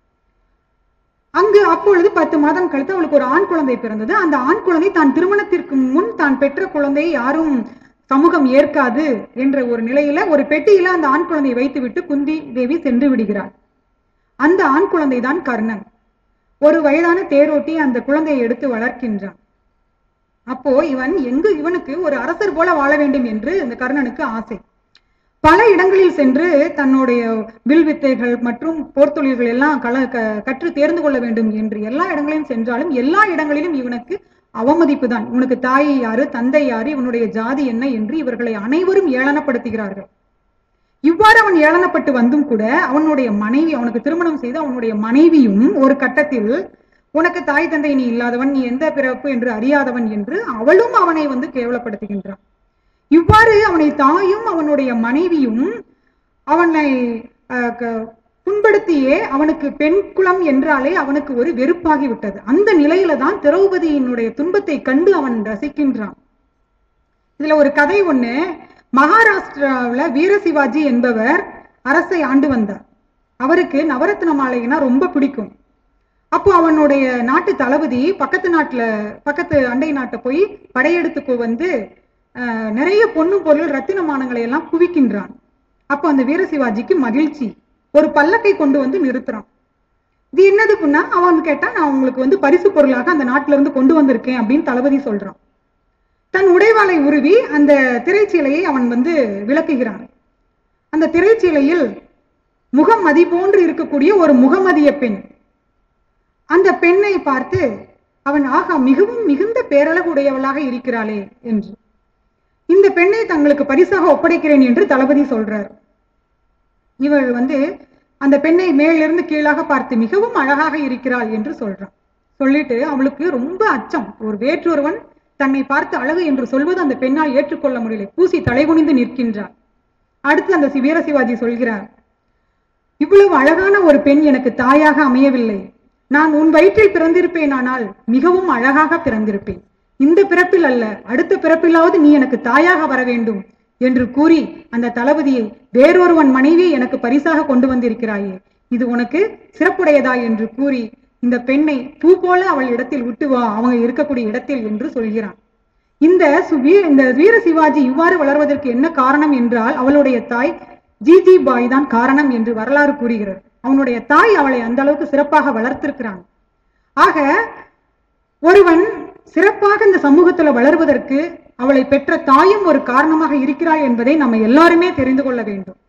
அங்கு அப்பொழுது பத்து மாதம் கழித்து அவளுக்கு ஒரு ஆண் குழந்தை பிறந்தது அந்த ஆண் குழந்தை தான் திருமணத்திற்கு முன் தான் பெற்ற குழந்தையை யாரும் சமூகம் ஏற்காது என்ற ஒரு நிலையில ஒரு பெட்டியில அந்த ஆண் குழந்தையை வைத்துவிட்டு குந்தி தேவி சென்று விடுகிறாள் அந்த ஆண் குழந்தை தான் கர்ணன் ஒரு வயதான தேரோட்டி அந்த குழந்தையை எடுத்து வளர்க்கின்றான் அப்போ இவன் எங்கு இவனுக்கு ஒரு அரசர் போல வாழ வேண்டும் என்று இந்த கர்ணனுக்கு ஆசை பல இடங்களில் சென்று தன்னுடைய வில் வித்தைகள் மற்றும் போர்த்தொழில்கள் எல்லாம் கல க- கற்று தேர்ந்து கொள்ள வேண்டும் என்று எல்லா இடங்களிலும் சென்றாலும் எல்லா இடங்களிலும் இவனுக்கு அவமதிப்பு தான் இவனுக்கு தாய் யாரு தந்தை யாரு இவனுடைய ஜாதி என்ன என்று இவர்களை அனைவரும் ஏளனப்படுத்துகிறார்கள் இவ்வாறு அவன் ஏளனப்பட்டு வந்தும் கூட அவனுடைய மனைவி அவனுக்கு திருமணம் செய்து அவனுடைய மனைவியும் ஒரு கட்டத்தில் உனக்கு தாய் தந்தை நீ இல்லாதவன் நீ எந்த பிறப்பு என்று அறியாதவன் என்று அவளும் அவனை வந்து கேவலப்படுத்துகின்றான் இவ்வாறு அவனை தாயும் அவனுடைய மனைவியும் அவனை அஹ், க- புண்படுத்தியே அவனுக்கு பெண் குலம் என்றாலே அவனுக்கு ஒரு வெறுப்பாகி விட்டது அந்த நிலையில தான் திரௌபதியினுடைய துன்பத்தை கண்டு அவன் ரசிக்கின்றான் இதுல ஒரு கதை ஒண்ணு மகாராஷ்டிராவுல வீரசிவாஜி என்பவர் அரசை ஆண்டு வந்தார் அவருக்கு நவரத்ன மாலைனா ரொம்ப பிடிக்கும் அப்போ அவனுடைய நாட்டு தளபதி பக்கத்து நாட்டுல பக்கத்து அண்டை நாட்டை போய் படையெடுத்து வந்து அஹ், நிறைய பொண்ணு பொருள் ரத்தினமானங்களை எல்லாம் குவிக்கின்றான் அப்போ அந்த வீரசிவாஜிக்கு மகிழ்ச்சி ஒரு பல்லக்கை கொண்டு வந்து நிறுத்துறான் இது என்னதுக்குன்னா அவன் கேட்டா நான் உங்களுக்கு வந்து பரிசு பொருளாக அந்த நாட்டுல இருந்து கொண்டு வந்திருக்கேன் அப்படின்னு தளபதி சொல்றான் தன் உடைவாளை உருவி அந்த திரைச்சீலையை அவன் வந்து விளக்குகிறான் அந்த திரைச்சீலையில் முகமதி போன்று இருக்கக்கூடிய ஒரு முகமதிய பெண் அந்த பெண்ணை பார்த்து அவன் ஆகா மிகவும் மிகுந்த பேரழகு உடையவளாக இருக்கிறாளே என்று இந்த பெண்ணை தங்களுக்கு பரிசாக ஒப்படைக்கிறேன் என்று தளபதி சொல்றார் இவள் வந்து அந்த பெண்ணை மேலிருந்து கீழாக பார்த்து மிகவும் அழகாக இருக்கிறாள் என்று சொல்றான் சொல்லிட்டு அவளுக்கு ரொம்ப அச்சம் ஒரு வேற்றொருவன் தன்னை பார்த்து அழகு என்று சொல்வது அந்த பெண்ணால் ஏற்றுக்கொள்ள முடியல பூசி தலைகுனிந்து நிற்கின்றார் அடுத்து அந்த சி- வீரசிவாஜி சொல்கிறார் இவ்வளவு அழகான ஒரு பெண் எனக்கு தாயாக அமையவில்லை நான் உன் வயிற்றில் பிறந்திருப்பேனானால் மிகவும் அழகாக பிறந்திருப்பேன் இந்த பிறப்பில் அல்ல அடுத்த பிறப்பிலாவது நீ எனக்கு தாயாக வர வேண்டும் என்று கூறி அந்த தளபதியை வேறொருவன் மனைவியை எனக்கு பரிசாக கொண்டு வந்திருக்கிறாயே இது உனக்கு சிறப்புடையதா என்று கூறி இந்த பெண்ணை பூ போல அவள் இடத்தில் விட்டு வா அவங்க இருக்கக்கூடிய இடத்தில் என்று சொல்கிறான் இந்த சுவீ- இந்த வீர சிவாஜி இவ்வாறு வளர்வதற்கு என்ன காரணம் என்றால் அவளுடைய தாய் ஜிஜி பாய் தான் காரணம் என்று வரலாறு கூறுகிறது அவனுடைய தாய் அவளை அந்த அளவுக்கு சிறப்பாக வளர்த்திருக்கிறான் ஆக ஒருவன் சிறப்பாக இந்த சமூகத்துல வளர்வதற்கு அவளை பெற்ற தாயும் ஒரு காரணமாக இருக்கிறாள் என்பதை நம்ம எல்லாருமே தெரிந்து கொள்ள வேண்டும்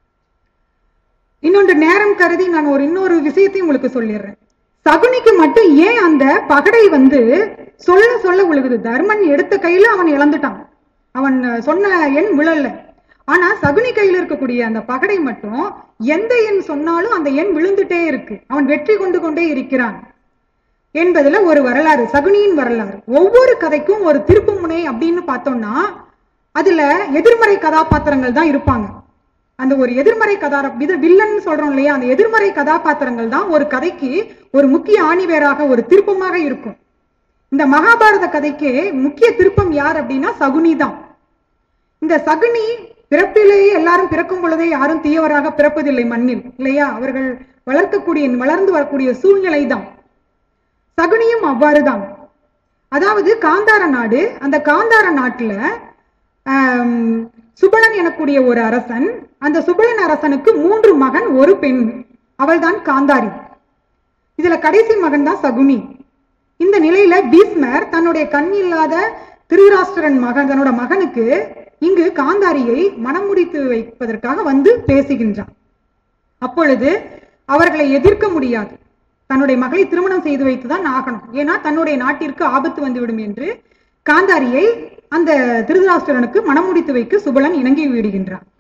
இன்னொன்று நேரம் கருதி நான் ஒரு இன்னொரு விஷயத்தையும் உங்களுக்கு சொல்லிடுறேன் சகுனிக்கு மட்டும் ஏன் அந்த பகடை வந்து சொல்ல சொல்ல உழுகுது தர்மன் எடுத்த கையில அவன் இழந்துட்டான் அவன் அஹ், சொன்ன எண் விழல ஆனா சகுனி கையில இருக்கக்கூடிய அந்த பகடை மட்டும் எந்த எண் சொன்னாலும் அந்த எண் விழுந்துட்டே இருக்கு அவன் வெற்றி கொண்டு கொண்டே இருக்கிறான் என்பதுல ஒரு வரலாறு சகுனியின் வரலாறு ஒவ்வொரு கதைக்கும் ஒரு திருப்பு முனை அப்படின்னு பார்த்தோம்னா அதுல எதிர்மறை கதாபாத்திரங்கள் தான் இருப்பாங்க அந்த ஒரு எதிர்மறை கதா இது வில்லன் சொல்றோம் இல்லையா அந்த எதிர்மறை கதாபாத்திரங்கள் தான் ஒரு கதைக்கு ஒரு முக்கிய ஆணிவேராக ஒரு திருப்பமாக இருக்கும் இந்த மகாபாரத கதைக்கு முக்கிய திருப்பம் யார் அப்படின்னா சகுனி தான் இந்த சகுனி பிறப்பிலேயே எல்லாரும் பிறக்கும் பொழுதே யாரும் தீயவராக பிறப்பதில்லை மண்ணில் இல்லையா அவர்கள் வளர்க்கக்கூடிய வளர்ந்து வரக்கூடிய சூழ்நிலை தான் சகுனியும் அவ்வாறுதான் அதாவது காந்தார நாடு அந்த காந்தார நாட்டுல ஆம், சுபலன் எனக்கூடிய ஒரு அரசன் அந்த சுபலன் அரசனுக்கு மூன்று மகன் ஒரு பெண் அவள்தான் காந்தாரி இதுல கடைசி மகன் தான் சகுனி இந்த நிலையில பீஸ்மர் தன்னுடைய கண் இல்லாத திருராஷ்டிரன் மகன் தன்னோட மகனுக்கு இங்கு காந்தாரியை மனம் முடித்து வைப்பதற்காக வந்து பேசுகின்றான் அப்பொழுது அவர்களை எதிர்க்க முடியாது தன்னுடைய மகளை திருமணம் செய்து வைத்துதான் ஆகணும் ஏன்னா தன்னுடைய நாட்டிற்கு ஆபத்து வந்துவிடும் என்று காந்தாரியை அந்த திருதராஷ்டிரனுக்கு மனம் முடித்து வைக்க சுபலன் இணங்கி விடுகின்றான்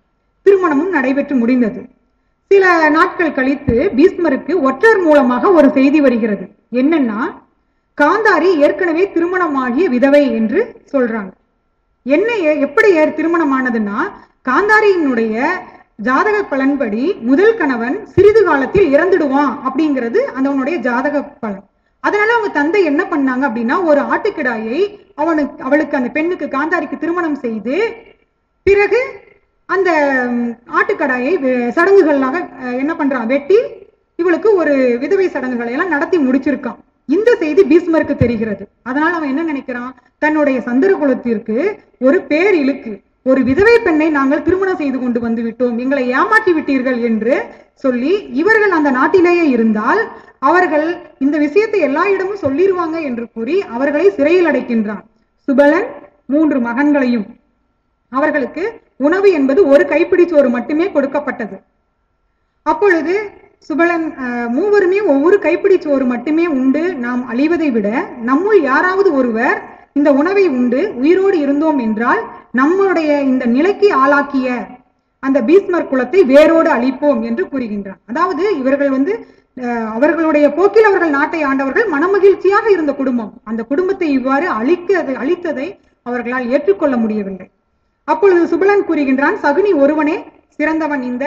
திருமணமும் நடைபெற்று முடிந்தது சில நாட்கள் கழித்து பீஸ்மருக்கு ஒற்றர் மூலமாக ஒரு செய்தி வருகிறது என்னன்னா காந்தாரி ஏற்கனவே திருமணமாகிய விதவை என்று சொல்றாங்க என்ன ஏ- எப்படி ஏ- திருமணமானதுன்னா காந்தாரியினுடைய ஜாதக பலன்படி முதல் கணவன் சிறிது காலத்தில் இறந்துடுவான் அப்படிங்கிறது அதனுடைய ஜாதக பலன் அதனால அவங்க தந்தை என்ன பண்ணாங்க அப்படின்னா ஒரு ஆட்டுக்கிடாயை அவனுக்கு அவளுக்கு அந்த பெண்ணுக்கு காந்தாரிக்கு திருமணம் செய்து பிறகு அந்த ம், ஆட்டுக்கடாயை வெ- சடங்குகளாக அஹ், என்ன பண்றான் வெட்டி இவளுக்கு ஒரு விதவை சடங்குகளை எல்லாம் நடத்தி முடிச்சிருக்கான் இந்த செய்தி பீஸ்மருக்கு தெரிகிறது அதனால அவன் என்ன நினைக்கிறான் தன்னுடைய சந்திர குலத்திற்கு ஒரு பேர் இழுக்கு ஒரு விதவை பெண்ணை நாங்கள் திருமணம் செய்து கொண்டு வந்து விட்டோம் எங்களை ஏமாற்றி விட்டீர்கள் என்று சொல்லி இவர்கள் அந்த நாட்டிலேயே இருந்தால் அவர்கள் இந்த விஷயத்தை எல்லா இடமும் சொல்லிருவாங்க என்று கூறி அவர்களை சிறையில் அடைக்கின்றான் சுபலன் மூன்று மகன்களையும் அவர்களுக்கு உணவு என்பது ஒரு கைப்பிடி சோறு மட்டுமே கொடுக்கப்பட்டது அப்பொழுது சுபலன் அஹ், மூவருமே ஒவ்வொரு கைப்பிடி சோறு மட்டுமே உண்டு நாம் அழிவதை விட நம்முள் யாராவது ஒருவர் இந்த உணவை உண்டு உயிரோடு இருந்தோம் என்றால் நம்முடைய இந்த நிலைக்கு ஆளாக்கிய அந்த பீஸ்மர் குலத்தை வேரோடு அழிப்போம் என்று கூறுகின்றார் அதாவது இவர்கள் வந்து அஹ், அவர்களுடைய போக்கில் அவர்கள் நாட்டை ஆண்டவர்கள் மனமகிழ்ச்சியாக இருந்த குடும்பம் அந்த குடும்பத்தை இவ்வாறு அழிக்க அழித்ததை அவர்களால் ஏற்றுக்கொள்ள முடியவில்லை அப்பொழுது சுபலன் கூறுகின்றான் சகுனி ஒருவனே சிறந்தவன் இந்த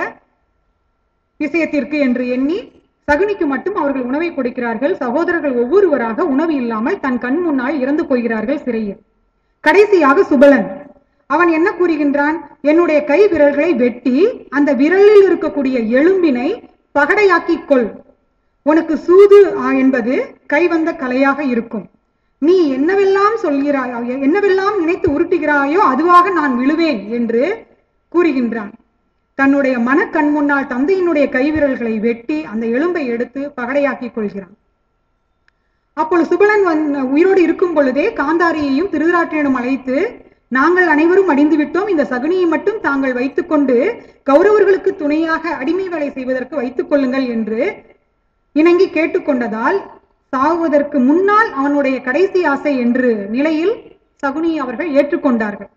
விஷயத்திற்கு என்று எண்ணி சகுனிக்கு மட்டும் அவர்கள் உணவை கொடுக்கிறார்கள் சகோதரர்கள் ஒவ்வொருவராக உணவு இல்லாமல் தன் கண் முன்னால் இறந்து போகிறார்கள் சிறையில் கடைசியாக சுபலன் அவன் என்ன கூறுகின்றான் என்னுடைய கை விரல்களை வெட்டி அந்த விரலில் இருக்கக்கூடிய எலும்பினை பகடையாக்கிக் கொள் உனக்கு சூது ஆ, என்பது கைவந்த கலையாக இருக்கும் நீ என்னவெல்லாம் சொல்கிறாயோ என்னவெல்லாம் நினைத்து உருட்டுகிறாயோ அதுவாக நான் விழுவேன் என்று கூறுகின்றான் தன்னுடைய மனக்கண் முன்னால் தந்தையினுடைய கைவிரல்களை வெட்டி அந்த எலும்பை எடுத்து பகடையாக்கிக் கொள்கிறான் அப்பொழுது சுபலன் வந் உயிரோடு இருக்கும் பொழுதே காந்தாரியையும் திருதராட்டியனும் அழைத்து நாங்கள் அனைவரும் அடிந்து விட்டோம் இந்த சகுனியை மட்டும் தாங்கள் வைத்துக்கொண்டு கௌரவர்களுக்கு துணையாக அடிமை வேலை செய்வதற்கு வைத்துக் கொள்ளுங்கள் என்று இணங்கி கேட்டுக்கொண்டதால் சாகுவதற்கு முன்னால் அவனுடைய கடைசி ஆசை என்று நிலையில் சகுனி அவர்கள் ஏற்றுக்கொண்டார்கள்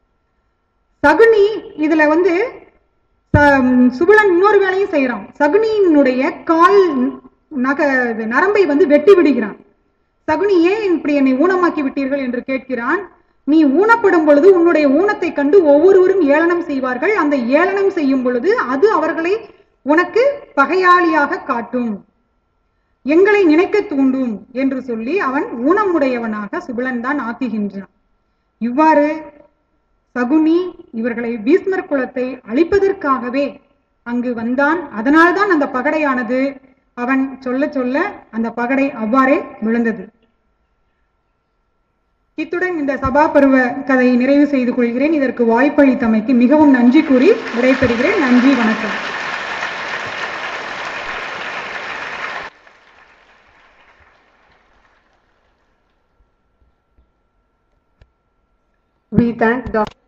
சகுனி இதுல வந்து ச- சுபலன் இன்னொரு வேலையும் செய்யறான் சகுனியினுடைய கால் நக நரம்பை வந்து வெட்டி விடுகிறான் சகுனி ஏன் இப்படி என்னை ஊனமாக்கி விட்டீர்கள் என்று கேட்கிறான் நீ ஊனப்படும் பொழுது உன்னுடைய ஊனத்தை கண்டு ஒவ்வொருவரும் ஏளனம் செய்வார்கள் அந்த ஏளனம் செய்யும் பொழுது அது அவர்களை உனக்கு பகையாளியாக காட்டும் எங்களை நினைக்க தூண்டும் என்று சொல்லி அவன் ஊனமுடையவனாக சுபலன் தான் ஆக்குகின்றான் இவ்வாறு சகுனி இவர்களை பீஸ்மர் குலத்தை அழிப்பதற்காகவே அங்கு வந்தான் அதனால்தான் அந்த பகடையானது அவன் சொல்ல சொல்ல அந்த பகடை அவ்வாறே விழுந்தது இத்துடன் இந்த சபா பருவ கதையை நிறைவு செய்து கொள்கிறேன் இதற்கு வாய்ப்பளித்தமைக்கு மிகவும் நன்றி கூறி விடைபெறுகிறேன் நன்றி வணக்கம் We thank Dr.